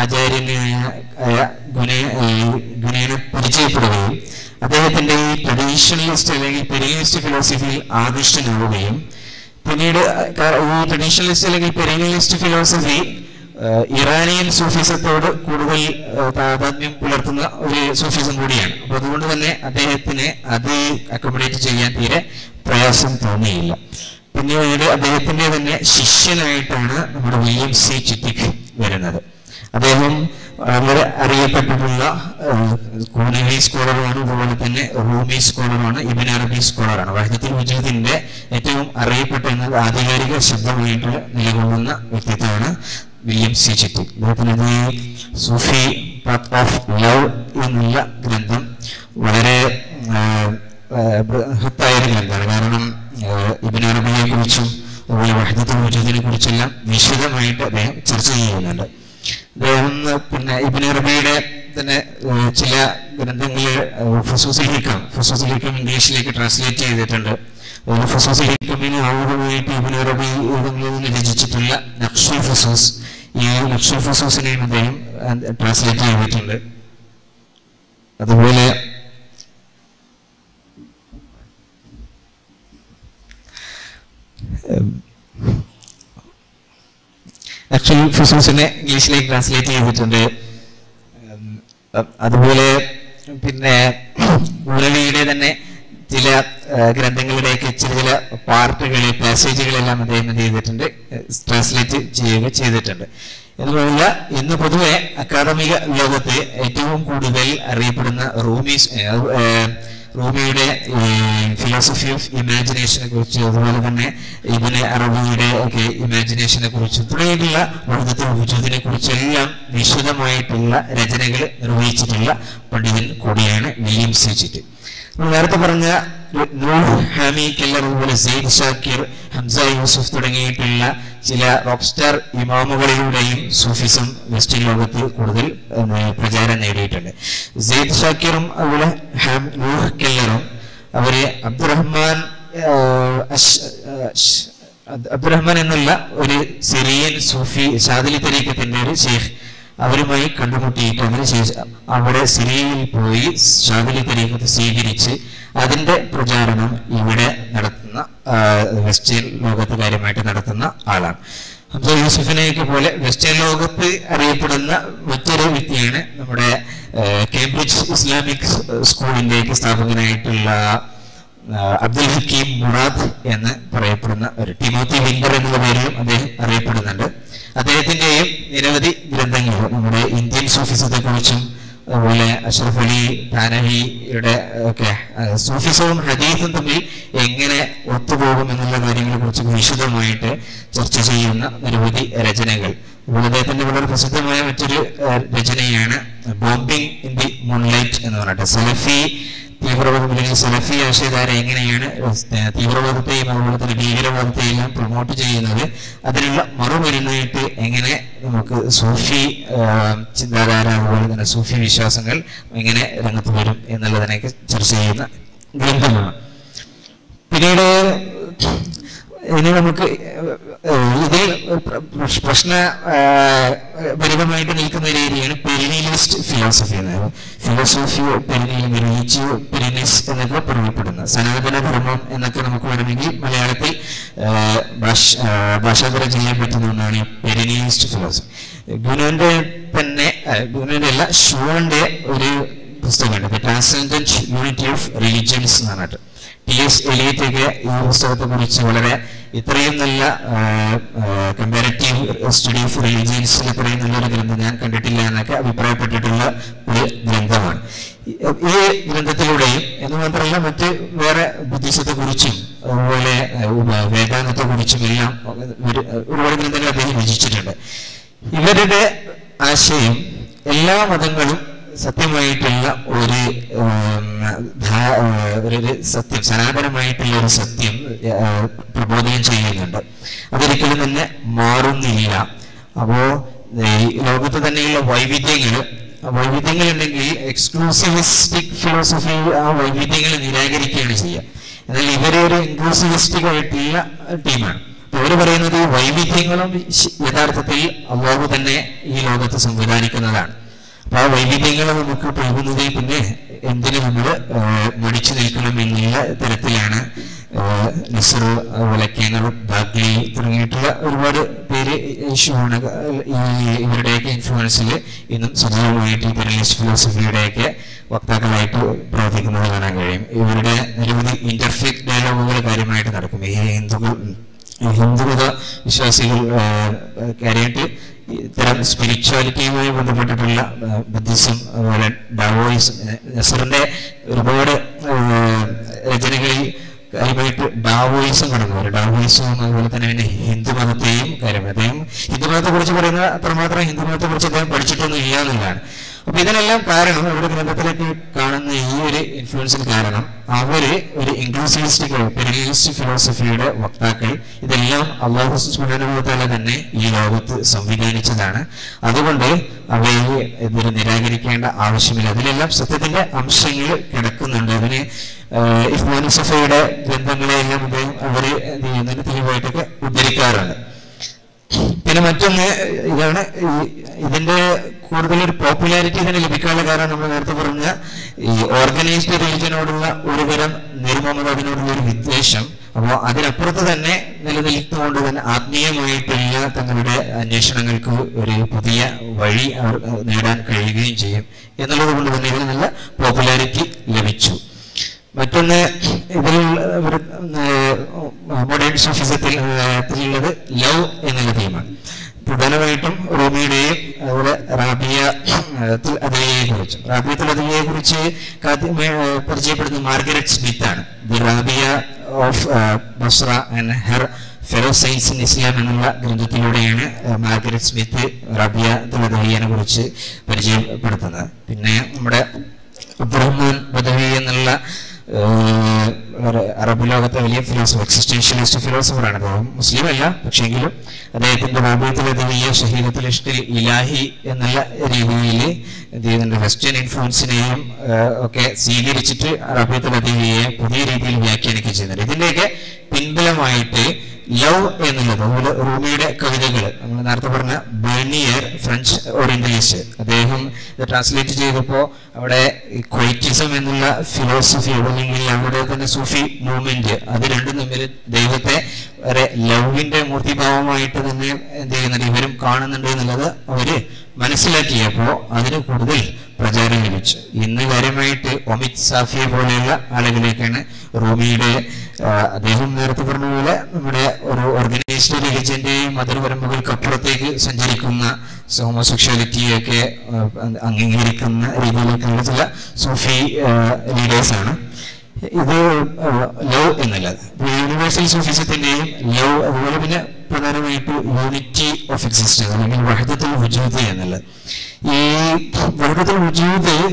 ആചാര്യനായ ഗുണ- ഈ ഗുണേനെ പരിചയപ്പെടുകയും അദ്ദേഹത്തിന്റെ ഈ ട്രഡീഷണലിസ്റ്റ് അല്ലെങ്കിൽ പെരിനിലിസ്റ്റ് ഫിലോസഫിയിൽ ആകൃഷ്ടനാവുകയും പിന്നീട് ക- ഈ ട്രഡീഷണലിസ്റ്റ് അല്ലെങ്കിൽ പെരിനിലിസ്റ്റ് ഫിലോസഫി ഏഹ് ഇറാനിയൻ സൂഫിസത്തോട് കൂടുതൽ ഏഹ് താതാത്മ്യം പുലർത്തുന്ന ഒരു സൂഫിസം കൂടിയാണ് അപ്പൊ അതുകൊണ്ട് തന്നെ അദ്ദേഹത്തിന് അത് അക്കോമഡേറ്റ് ചെയ്യാൻ തീരെ പ്രയാസം തോന്നിയില്ല പിന്നീട് അദ്ദേഹത്തിന്റെ തന്നെ ശിഷ്യനായിട്ടാണ് നമ്മുടെ വില്യം സി ചിറ്റിക് വരുന്നത് അദ്ദേഹം വളരെ അറിയപ്പെട്ടിട്ടുള്ള കൂനവി സ്കോളറാണ് അതുപോലെ തന്നെ റൂമി സ്കോളറാണ് ഇബിൻ അറബി സ്കോളറാണ് വഹദത്തുൽ വജൂദിന്റെ ഏറ്റവും അറിയപ്പെട്ട എന്നാൽ ആധികാരിക ശബ്ദമായിട്ട് നിലകൊള്ളുന്ന വ്യക്തിത്വമാണ് വില്യം സി ചിറ്റി അദ്ദേഹത്തിന് ഈ സൂഫി പാത്ത് ഓഫ് ലവ് എന്നുള്ള ഗ്രന്ഥം വളരെ ആ, ആ, ബൃഹത്തായ ഒരു ഗ്രന്ഥമാണ് കാരണം ഇബിൻ അറബിയെ കുറിച്ചും അതുപോലെ വഹദത്തുൽ വജൂദിനെ കുറിച്ചെല്ലാം വിശദമായിട്ട് അദ്ദേഹം ചർച്ച ചെയ്യുന്നുണ്ട് അദ്ദേഹം പിന്നെ ഇബിൻ അറബിയുടെ തന്നെ ഏഹ്, ചില ഗ്രന്ഥങ്ങൾ ഫുസൂസുൽ ഹിക്കം ഫുസൂസുൽ ഹിക്കം ഇംഗ്ലീഷിലേക്ക് ട്രാൻസ്ലേറ്റ് ചെയ്തിട്ടുണ്ട് അതുപോലെ ഫുസൂസുൽ ഹിക്കമിന് ആവുകയായിട്ട് ഇബിൻ അറബി ഏതെങ്കിലും നിന്ന് രചിച്ചിട്ടുള്ള നക്ഷുൽ ഫുസൂസ് ഈ നക്ഷുൽ ഫുസൂസിനെയും അദ്ദേഹം ട്രാൻസ്ലേറ്റ് ചെയ്തിട്ടുണ്ട് അതുപോലെ ഏഹ്, ആക്ച്വൽ ഫിസൂസിനെ ഇംഗ്ലീഷിലേക്ക് ട്രാൻസ്ലേറ്റ് ചെയ്തിട്ടുണ്ട് ഉം, അ- അതുപോലെ പിന്നെ മുരളിയുടെ തന്നെ ചില ആ, ഗ്രന്ഥങ്ങളുടെയൊക്കെ ചില ചില പാർട്ടുകൾ പാസേജുകളെല്ലാം അദ്ദേഹം എന്ത് ചെയ്തിട്ടുണ്ട് ട്രാൻസ്ലേറ്റ് ചെയ്യുക ചെയ്തിട്ടുണ്ട് അതുപോലെ ഇന്ന് പൊതുവെ അക്കാദമിക ലോകത്ത് ഏറ്റവും കൂടുതൽ അറിയപ്പെടുന്ന റൂമീസ് ഏ, ഏ, റൂമിയുടെ ഫിലോസഫി ഓഫ് ഇമാജിനേഷനെ കുറിച്ച് അതുപോലെ തന്നെ ഇബിന് അറബിയുടെ ഒക്കെ ഇമാജിനേഷനെ കുറിച്ച് തുടങ്ങിയിട്ടുള്ള വഹദത്തുൽ വജൂദിനെ കുറിച്ചെല്ലാം വിശദമായിട്ടുള്ള രചനകൾ നിർവഹിച്ചിട്ടുള്ള പണ്ഡിതൻ കൂടിയാണ് വില്യം സി ചിറ്റ് നമ്മൾ നേരത്തെ പറഞ്ഞ നൂഹ് ഹാമി കെല്ലർ അതുപോലെ സെയ്ദ് ഷാക്കിർ ഹംസ യൂസുഫ് തുടങ്ങിയിട്ടുള്ള ചില റോക്ക് സ്റ്റാർ ഇമാമുകളിലൂടെയും സൂഫിസം വെസ്റ്റേൺ ലോകത്ത് കൂടുതൽ ഉം, പ്രചാരം നേടിയിട്ടുണ്ട് സെയ്ദ് ഷാക്കിറും അതുപോലെ ഹാം- നൂഹ് കെല്ലറും അവര് അബ്ദുറഹ്മാൻ ആഹ്, അഷ്- അഷ്- അബ്ദ്- അബ്ദുറഹ്മാൻ എന്നുള്ള ഒരു സിറിയൻ സൂഫി ഷാദിലി തരീക്കത്തിന്റെ ഒരു ഷെയ്ഖ് അവരുമായി കണ്ടുമുട്ടിയിട്ട് അതിനുശേഷം അവിടെ സിറിയയിൽ പോയി ഷാദിലി തരീക്കത്ത് സ്വീകരിച്ച് അതിന്റെ പ്രചാരണം ഇവിടെ നടത്തുന്ന ആ, വെസ്റ്റേൺ ലോകത്ത് കാര്യമായിട്ട് നടത്തുന്ന ആളാണ് ഹംസ യൂസുഫിനെയൊക്കെ പോലെ വെസ്റ്റേൺ ലോകത്ത് അറിയപ്പെടുന്ന മറ്റൊരു വ്യക്തിയാണ് നമ്മുടെ ആ, കേംബ്രിഡ്ജ് ഇസ്ലാമിക് സ്കൂളിന്റെയൊക്കെ സ്ഥാപകനായിട്ടുള്ള ആ, അബ്ദുൽ ഹക്കീം മുറാദ് എന്ന് പറയപ്പെടുന്ന ഒരു ടിമോത്തി വിൻഡർ എന്നുള്ള പേരിലും അദ്ദേഹം അറിയപ്പെടുന്നുണ്ട് അദ്ദേഹത്തിന്റെയും നിരവധി ഗ്രന്ഥങ്ങൾ നമ്മുടെ ഇന്ത്യൻ സൂഫിസത്തെ കുറിച്ചും അതുപോലെ അഷ്റഫ് അലി ധാനവിയുടെ ഒക്കെ ആ, സൂഫിസവും ഹദീസും തമ്മിൽ എങ്ങനെ ഒത്തുപോകും എന്നുള്ള കാര്യങ്ങളെ കുറിച്ച് വിശദമായിട്ട് ചർച്ച ചെയ്യുന്ന നിരവധി രചനകൾ അതുപോലെ അദ്ദേഹത്തിന്റെ വളരെ പ്രസിദ്ധമായ മറ്റൊരു ആ, രചനയാണ് ബോംബിംഗ് ഇൻ ദി മൂൺലൈറ്റ് എന്ന് പറഞ്ഞിട്ട് സലഫി തീവ്രവാദം അല്ലെങ്കിൽ സലഫി ആശയധാര എങ്ങനെയാണ് ഏഹ് തീവ്രവാദത്തെയും അതുപോലെ തന്നെ ഭീകരവാദത്തെയും എല്ലാം പ്രൊമോട്ട് ചെയ്യുന്നത് അതിനുള്ള മറുമരുന്നായിട്ട് എങ്ങനെ നമുക്ക് സൂഫി ഏഹ് ചിന്താധാര അതുപോലെ തന്നെ സൂഫി വിശ്വാസങ്ങൾ എങ്ങനെ രംഗത്ത് വരും എന്നുള്ളതിനെയൊക്കെ ചർച്ച ചെയ്യുന്ന ഗ്രന്ഥമാണ് പിന്നീട് ഇനി നമുക്ക് ഇതിൽ പ്രശ്ന ഭരിതമായിട്ട് നിൽക്കുന്ന രീതിയാണ് പെരിനിയലിസ്റ്റ് ഫിലോസഫി എന്നത് ഫിലോസഫി പെരിനിയൽ റിലീജിയോ പെരിനിസ് എന്നൊക്കെ പറയപ്പെടുന്നത് സനാതന ധർമ്മം എന്നൊക്കെ നമുക്ക് വേണമെങ്കിൽ മലയാളത്തിൽ ആ, ഭാഷ ആ, ഭാഷാന്തരം ചെയ്യാൻ പറ്റുന്ന ഒന്നാണ് പെരിനിയലിസ്റ്റ് ഫിലോസഫി ഗുനുവിന്റെ തന്നെ ആ, ഗുനുവിന്റെ അല്ല ഷുവന്റെ ഒരു പുസ്തകമുണ്ട് the transcendent unity of religions എന്ന് പറഞ്ഞിട്ട് ടി എസ് എലിയറ്റൊക്കെ ഈ പുസ്തകത്തെ കുറിച്ച് വളരെ ഇത്രയും നല്ല കമ്പാരറ്റീവ് സ്റ്റഡി ഓഫ് റിലീജിയൻസിൽ ഇത്രയും നല്ലൊരു ഗ്രന്ഥം ഞാൻ കണ്ടിട്ടില്ല എന്നൊക്കെ അഭിപ്രായപ്പെട്ടിട്ടുള്ള ഒരു ഗ്രന്ഥമാണ് ഈ- ഈ ഗ്രന്ഥത്തിലൂടെയും എന്ന് മാത്രമല്ല മറ്റ് വേറെ ബുദ്ധിസത്തെ കുറിച്ചും അതുപോലെ വേദാന്തത്തെ കുറിച്ചും എല്ലാം ഒരു- ഒരുപാട് ഗ്രന്ഥങ്ങൾ അദ്ദേഹം രചിച്ചിട്ടുണ്ട് ഇവരുടെ ആശയം എല്ലാ മതങ്ങളും സത്യമായിട്ടുള്ള ഒരു ഉം, ധാ- ഏഹ്, ഒരു ഒരു സത്യം സനാതനമായിട്ടുള്ള ഒരു സത്യം ഏഹ്, പ്രബോധനം ചെയ്യുന്നുണ്ട് അതൊരിക്കലും തന്നെ മാറുന്നില്ല അപ്പോ ഏഹ്, ഈ ലോകത്ത് തന്നെയുള്ള വൈവിധ്യങ്ങൾ വൈവിധ്യങ്ങൾ ഉണ്ടെങ്കിൽ എക്സ്ക്ലൂസിവിസ്റ്റിക് ഫിലോസഫി ആ വൈവിധ്യങ്ങൾ നിരാകരിക്കുകയാണ് ചെയ്യുക എന്നാൽ ഇവരെ ഒരു ഇൻക്ലൂസിവിസ്റ്റിക് ആയിട്ടുള്ള ടീമാണ് അപ്പൊ ഇവര് പറയുന്നത് ഈ വൈവിധ്യങ്ങളും ശ- യഥാർത്ഥത്തിൽ അള്ളാഹു തന്നെ ഈ ലോകത്ത് സംവിധാനിക്കുന്നതാണ് അപ്പൊ ആ വൈവിധ്യങ്ങൾ നമുക്ക് പോകുന്നതിൽ പിന്നെ എന്തിനു നമ്മൾ മടിച്ചു നിൽക്കണം എന്നുള്ള തരത്തിലാണ് ഏഹ്, നിസർ അതുപോലെ കേനർ ബാഗ്ലി തുടങ്ങിയിട്ടുള്ള ഒരുപാട് പേര് ഇഷ്യൂണ് ഈ ഇവരുടെയൊക്കെ ഇൻഫ്ലുവൻസിൽ ഇന്നും സജീവമായിട്ട് ഈ പെരലിസ്റ്റ് ഫിലോസഫിയുടെയൊക്കെ വക്താക്കളായിട്ട് പ്രവർത്തിക്കുന്നത് കാണാൻ കഴിയും ഇവരുടെ നിരവധി ഇന്റർഫെക്ട് ഡയലോഗുകൾ കാര്യമായിട്ട് നടക്കും ഈ ഹിന്ദുക്കൾ ഈ ഹിന്ദുമത വിശ്വാസികൾ ആഹ്, കാര്യമായിട്ട് ഇത്തരം സ്പിരിച്വാലിറ്റിയുമായി ബന്ധപ്പെട്ടിട്ടുള്ള ആഹ്, ബുദ്ധിസം അതുപോലെ ഡാവോയിസം നസറിന്റെ ഒരുപാട് ആഹ്, രചനകളിൽ കാര്യമായിട്ട് ഡാവോയിസം കടന്നു വരും ഡാവോയിസവും അതുപോലെ തന്നെ പിന്നെ ഹിന്ദുമതത്തെയും കാര്യം അദ്ദേഹം ഹിന്ദുമതത്തെ കുറിച്ച് പറയുന്ന അത്രമാത്രം ഹിന്ദുമതത്തെ കുറിച്ച് അദ്ദേഹം പഠിച്ചിട്ടൊന്നും ഇല്ല എന്നുള്ളതാണ് അപ്പൊ ഇതിനെല്ലാം കാരണം ഇവിടെ ഗ്രന്ഥത്തിലേക്ക് കാണുന്ന ഈ ഒരു ഇൻഫ്ലുവൻസിന് കാരണം അവര് ഒരു ഇൻക്ലൂസിവിസ്റ്റിക് പെരിലിസ്റ്റ് ഫിലോസഫിയുടെ വക്താക്കൾ ഇതെല്ലാം അള്ളാഹു സുബാനുഭവത്താല തന്നെ ഈ ലോകത്ത് സംവിധാനിച്ചതാണ് അതുകൊണ്ട് അവയെ ഇതിന് നിരാകരിക്കേണ്ട ആവശ്യമില്ല അതിലെല്ലാം സത്യത്തിന്റെ അംശങ്ങൾ കിടക്കുന്നുണ്ട് അതിന് ഇഫ്മാനുസഫയുടെ ഗ്രന്ഥങ്ങളെല്ലാം അദ്ദേഹം അവര് എന്ത് ചെയ്യുന്നതിന് തെളിവായിട്ടൊക്കെ ഉദ്ധരിക്കാറുണ്ട് പിന്നെ മറ്റൊന്ന് ഇതാണ് ഈ- ഇതിന്റെ കൂടുതൽ ഒരു പോപ്പുലാരിറ്റി ഇതിന് ലഭിക്കാനുള്ള കാരണം നമ്മൾ നേരത്തെ പറഞ്ഞ ഈ ഓർഗനൈസ്ഡ് റിലിജനോടുള്ള ഒരു തരം നിർമ്മമത അതിനോടുള്ള ഒരു വിദ്വേഷം അപ്പോൾ അതിനപ്പുറത്ത് തന്നെ നിലനിൽക്കുകൊണ്ട് തന്നെ ആത്മീയമായിട്ടുള്ള തങ്ങളുടെ അന്വേഷണങ്ങൾക്ക് ഒരു പുതിയ വഴി അവർ നേടാൻ കഴിയുകയും ചെയ്യും എന്നുള്ളത് കൊണ്ട് തന്നെ ഇതിന് നല്ല പോപ്പുലാരിറ്റി ലഭിച്ചു മറ്റൊന്ന് ഇതിൽ മോഡേൺ സോഫിസത്തിൽ ഉള്ളത് ലവ് എന്നുള്ള തീമാണ് പ്രധാനമായിട്ടും റൂമിയുടെയും അതുപോലെ റാബിയ അതിയെ കുറിച്ചും റാബിയത്തുൽ അതിയെ കുറിച്ച് പരിചയപ്പെടുന്ന മാർഗരറ്റ് സ്മിത്ത് ആണ് the Rabia of Basra and her fellow saints in Islam എന്നുള്ള ഗ്രന്ഥത്തിലൂടെയാണ് ഏഹ്, മാർഗരറ്റ് സ്മിത്ത് റാബിയ തുലതവിയനെ കുറിച്ച് പരിചയപ്പെടുത്തുന്നത് പിന്നെ നമ്മുടെ അബ്ദുറഹ്മാൻ ബദവി എന്നുള്ള ഏഹ്, വളരെ അറബ് ലോകത്തെ വലിയ ഫിലോസഫർ എക്സിസ്റ്റൻഷ്യലിസ്റ്റ് ഫിലോസഫറാണ് അദ്ദേഹം മുസ്ലിം അല്ല പക്ഷെങ്കിലും അദ്ദേഹത്തിന്റെ റാബിയത്തിലെതിയ ഷഹീദത്തുൽ ഇഷ്ടിൽ ഇലാഹി എന്നുള്ള രീതിയിൽ എന്ത് ചെയ്യുന്നുണ്ട് വെസ്റ്റേൺ ഇൻഫ്ലുവൻസിനെയും ഏഹ്, ഒക്കെ സ്വീകരിച്ചിട്ട് റാബിയത്തിലെതിയെ പുതിയ രീതിയിൽ വ്യാഖ്യാനിക്കുകയും ചെയ്യുന്നുണ്ട് ഇതിന്റെയൊക്കെ പിൻബലമായിട്ട് ലവ് എന്നുള്ളത് അതുപോലെ റൂമിയുടെ കവിതകൾ നമ്മൾ നേരത്തെ പറഞ്ഞ ബേണിയർ ഫ്രഞ്ച് ഓറിയന്റലിസ്റ്റ് അദ്ദേഹം ഇത് ട്രാൻസ്ലേറ്റ് ചെയ്തപ്പോൾ അവിടെ ക്വൈറ്റിസം എന്നുള്ള ഫിലോസഫി അല്ലെങ്കിൽ അവിടെ തന്നെ സൂഫി മൂവ്മെന്റ് അത് രണ്ടും തമ്മിൽ ദൈവത്തെ വരെ ലവിന്റെ മൂർത്തിഭാവമായിട്ട് തന്നെ എന്ത് ചെയ്യുന്നുണ്ട് ഇവരും കാണുന്നുണ്ട് എന്നുള്ളത് അവര് മനസ്സിലാക്കിയപ്പോൾ അതിന് കൂടുതൽ പ്രചാരം ലഭിച്ചു ഇന്ന് കാര്യമായിട്ട് ഒമിത് സാഫിയെ പോലെയുള്ള ആളുകളിലേക്കാണ് റൂമിയുടെ ആ, അദ്ദേഹം നേരത്തെ പറഞ്ഞ പോലെ നമ്മുടെ ഒരു ഓർഗനൈസ്ഡ് റിലിജന്റെയും മതപരമ്പകൾക്കപ്പുറത്തേക്ക് സഞ്ചരിക്കുന്ന ഹോമോസെക്ഷാലിറ്റിയൊക്കെ അംഗീകരിക്കുന്ന രീതിയിലേക്കുള്ള ചില സൂഫി ലീഡേഴ്സാണ് ഇത് ലവ് എന്നുള്ളത് യൂണിവേഴ്സൽ സൂഫിസത്തിന്റെയും ലവ് അതുപോലെ പിന്നെ പ്രധാനമായിട്ട് യൂണിറ്റി ഓഫ് എക്സിസ്റ്റൻസ് അല്ലെങ്കിൽ വഹദത്തുൽ വജൂദ് എന്നുള്ളത് ഈ വഹദത്തുൽ വജൂദ്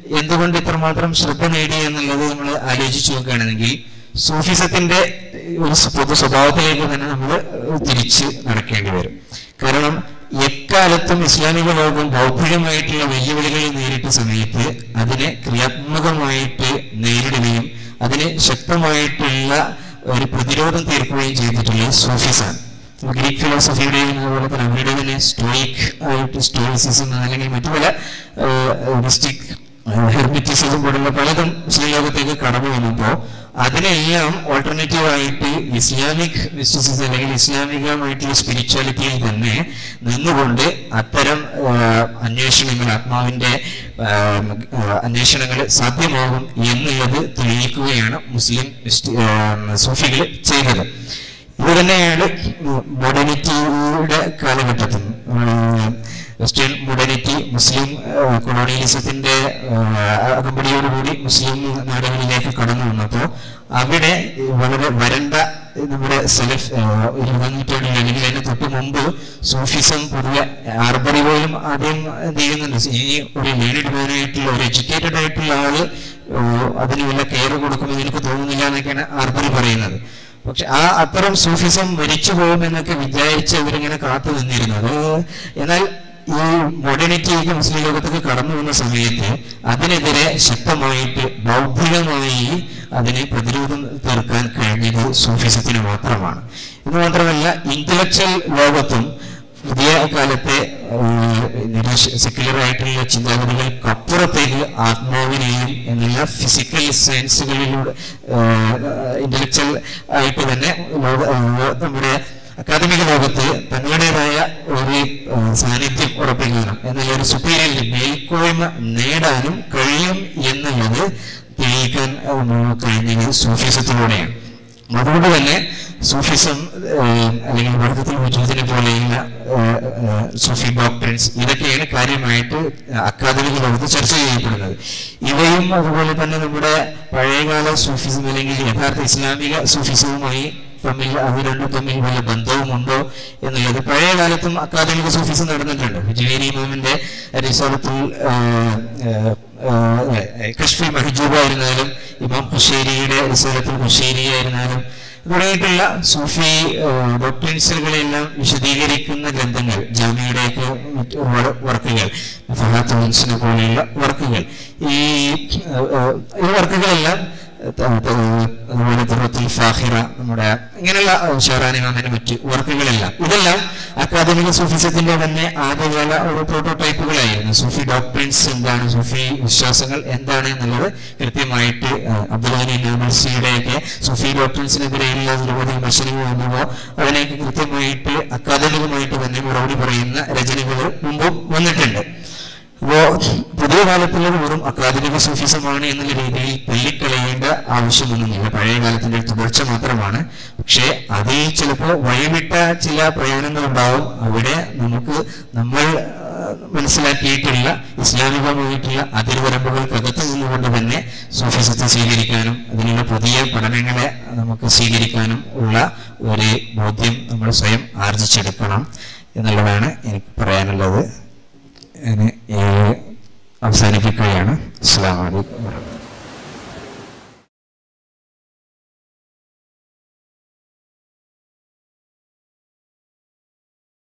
എന്തുകൊണ്ട് ഇത്രമാത്രം ശ്രദ്ധ നേടി എന്നുള്ളത് നമ്മൾ ആലോചിച്ച് നോക്കുകയാണെങ്കിൽ സൂഫിസത്തിന്റെ ഒരു പൊതു സ്വഭാവത്തിലേക്ക് തന്നെ നമ്മൾ തിരിച്ച് നടക്കേണ്ടി വരും കാരണം എക്കാലത്തും ഇസ്ലാമിക ലോകം ബൗദ്ധികമായിട്ടുള്ള വെല്ലുവിളികൾ നേരിട്ട സമയത്ത് അതിനെ ക്രിയാത്മകമായിട്ട് നേരിടുകയും അതിന് ശക്തമായിട്ടുള്ള ഒരു പ്രതിരോധം തീർക്കുകയും ചെയ്തിട്ടുള്ളത് സൂഫിസാണ് ഗ്രീക്ക് ഫിലോസഫിയുടെയും അതുപോലെ തന്നെ അവരുടെ തന്നെ സ്റ്റോയിക് ആയിട്ട് സ്റ്റോയിസിസം അല്ലെങ്കിൽ മറ്റു പല മിസ്റ്റിക് ഹെർമിറ്റിസിസം പോലുള്ള പലതും മുസ്ലിം ലോകത്തേക്ക് കടന്നു വന്നപ്പോൾ അതിനെല്ലാം ഓൾട്ടർനേറ്റീവ് ആയിട്ട് ഇസ്ലാമിക് മിസ്റ്റിസിസം അല്ലെങ്കിൽ ഇസ്ലാമികമായിട്ടുള്ള സ്പിരിച്വാലിറ്റിയിൽ തന്നെ നിന്നുകൊണ്ട് അത്തരം ആ, അന്വേഷണങ്ങൾ ആത്മാവിന്റെ ആ, ആ, അന്വേഷണങ്ങൾ സാധ്യമാകും എന്നുള്ളത് തെളിയിക്കുകയാണ് മുസ്ലിം മിസ്റ്റി- ആ, സൂഫികൾ ചെയ്തത് ഇത് തന്നെയാണ് മോഡേണിറ്റിയുടെ കാലഘട്ടത്തിൽ ഉം, വെസ്റ്റേൺ മോഡേണിറ്റി മുസ്ലിം ഏഹ്, കൊളോണിയലിസത്തിന്റെ ഏഹ്, അകമ്പടിയോടുകൂടി മുസ്ലിം നാടുകളിലേക്ക് കടന്നു വന്നപ്പോൾ അവിടെ വളരെ വരണ്ട നമ്മുടെ സെലഫ് ഏഹ്, ഇരുപതാം നൂറ്റാണ്ടിൽ അല്ലെങ്കിൽ അതിന് തൊട്ട് മുമ്പ് സൂഫിസം പൊതുവെ ആർബറി പോലും ആദ്യം എന്ത് ചെയ്യുന്നുണ്ട് ഈ ഒരു ലേണിഡ് മാനായിട്ടുള്ള ഒരു എഡ്യൂക്കേറ്റഡ് ആയിട്ടുള്ള ആള് ഏഹ്, അതിന് വല്ല കെയർ കൊടുക്കുമെന്ന് എനിക്ക് തോന്നുന്നില്ല എന്നൊക്കെയാണ് ആർബറി പറയുന്നത് പക്ഷെ ആ അത്തരം സൂഫിസം മരിച്ചു പോകുമെന്നൊക്കെ വിചാരിച്ച് അവരിങ്ങനെ കാത്തു നിന്നിരുന്നത് എന്നാൽ ഈ മോഡേണിറ്റിയിലേക്ക് മുസ്ലിം ലോകത്തേക്ക് കടന്നു വന്ന സമയത്ത് അതിനെതിരെ ശക്തമായിട്ട് ബൗദ്ധികമായി അതിനെ പ്രതിരോധം തീർക്കാൻ കഴിഞ്ഞത് സൂഫിസത്തിന് മാത്രമാണ് എന്ന് മാത്രമല്ല ഇന്റലക്ച്വൽ ലോകത്തും പുതിയ കാലത്തെ സെക്യുലർ ആയിട്ടുള്ള ചിന്താഗതികൾക്കപ്പുറത്തേക്ക് ആത്മാവിനെയും എന്നുള്ള ഫിസിക്കൽ സയൻസുകളിലൂടെ ഇന്റലക്ച്വൽ ആയിട്ട് തന്നെ ലോക- ഏഹ് നമ്മുടെ അക്കാദമിക ലോകത്ത് തങ്ങളുടേതായ ഒരു ഏഹ് സാന്നിധ്യം ഉറപ്പിക്കാനും എന്നുള്ള ഒരു സുപ്പീരിയർ മേൽക്കോയ്മ നേടാനും കഴിയും എന്നുള്ളത് തെളിയിക്കാൻ ഏഹ് കഴിഞ്ഞത് സൂഫിസത്തിലൂടെയാണ് അതുകൊണ്ട് തന്നെ സൂഫിസം ഏഹ്, അല്ലെങ്കിൽ വർദ്ധത്തിൽ വജൂദിനെ പോലെയുള്ള ഏഹ്, ഏഹ്, സൂഫി ഡോക്ടറിൻസ് ഇതൊക്കെയാണ് കാര്യമായിട്ട് അക്കാദമിക ലോകത്ത് ചർച്ച ചെയ്യപ്പെടുന്നത് ഇവയും അതുപോലെ തന്നെ നമ്മുടെ പഴയകാല സൂഫിസം അല്ലെങ്കിൽ യഥാർത്ഥ ഇസ്ലാമിക സൂഫിസവുമായി തമ്മിൽ അവർ രണ്ടും തമ്മിൽ വല്ല ബന്ധവുമുണ്ടോ എന്നുള്ളത് പഴയ കാലത്തും അക്കാദമിക സൂഫിസം നടന്നിട്ടുണ്ട് ഹുജവേരി ഇമാമിന്റെ റിസോർത്തിൽ കഷ്ഫി മഹജൂബ് ആയിരുന്നാലും ഇമാം ഹുഷേരിയുടെ റിസോർത്തിൽ ഹുഷേരി ആയിരുന്നാലും തുടങ്ങിയിട്ടുള്ള സൂഫി ഡോക്ടറിൻസുകളെല്ലാം വിശദീകരിക്കുന്ന ഗ്രന്ഥങ്ങൾ ജാമ്യയുടെയൊക്കെ മറ്റ് വ- വർക്കുകൾ ഫഹാത്ത് ഹുൻസിനെ പോലെയുള്ള വർക്കുകൾ ഈ ഏഹ്, ഏഹ്, ഈ വർക്കുകളെല്ലാം ത- ത- അതുപോലെ തുറത്തുൽ ഫാഹിറ നമ്മുടെ ഇങ്ങനെയുള്ള ഷെഹറാൻ ഇമാമിന്റെ മറ്റ് വർക്കുകളെല്ലാം ഇതെല്ലാം അക്കാദമിക സൂഫിസത്തിന്റെ തന്നെ ആദ്യകാല ഒരു പ്രോട്ടോടൈപ്പുകളായിരുന്നു സൂഫി ഡോക്ടറിൻസ് എന്താണ് സൂഫി വിശ്വാസങ്ങൾ എന്താണ് എന്നുള്ളത് കൃത്യമായിട്ട് അബ്ദുൽഹാനി നാമൽസിയുടെയൊക്കെ സൂഫി ഡോക്ടറിൻസിനെതിരെയുള്ള നിരവധി വിമർശനങ്ങൾ വന്നപ്പോൾ അതിനെയൊക്കെ കൃത്യമായിട്ട് അക്കാദമികമായിട്ട് തന്നെ മറുപടി പറയുന്ന രചനകൾ മുമ്പും വന്നിട്ടുണ്ട് അപ്പോ പുതിയ കാലത്തുള്ളത് വെറും അക്കാദമിക സൂഫിസമാണ് എന്നുള്ള രീതിയിൽ തള്ളിക്കളയേണ്ട ആവശ്യമൊന്നുമില്ല പഴയ കാലത്തിന്റെ ഒരു തുടർച്ച മാത്രമാണ് പക്ഷേ അതിൽ ചിലപ്പോൾ വഴിവിട്ട ചില പ്രയാണങ്ങളുണ്ടാവും അവിടെ നമുക്ക് നമ്മൾ ആ, മനസ്സിലാക്കിയിട്ടുള്ള ഇസ്ലാമികമായിട്ടുള്ള അതിർവരമ്പുകൾക്കകത്ത് നിന്നുകൊണ്ട് തന്നെ സൂഫിസത്തെ സ്വീകരിക്കാനും അതിനുള്ള പുതിയ പഠനങ്ങളെ നമുക്ക് സ്വീകരിക്കാനും ഉള്ള ഒരു ബോധ്യം നമ്മൾ സ്വയം ആർജിച്ചെടുക്കണം എന്നുള്ളതാണ് എനിക്ക് പറയാനുള്ളത് ഞാൻ അവസാനിപ്പിക്കുകയാണ് അസ്സാം വലൈക്കും വാഹമത്തുള്ളാഹി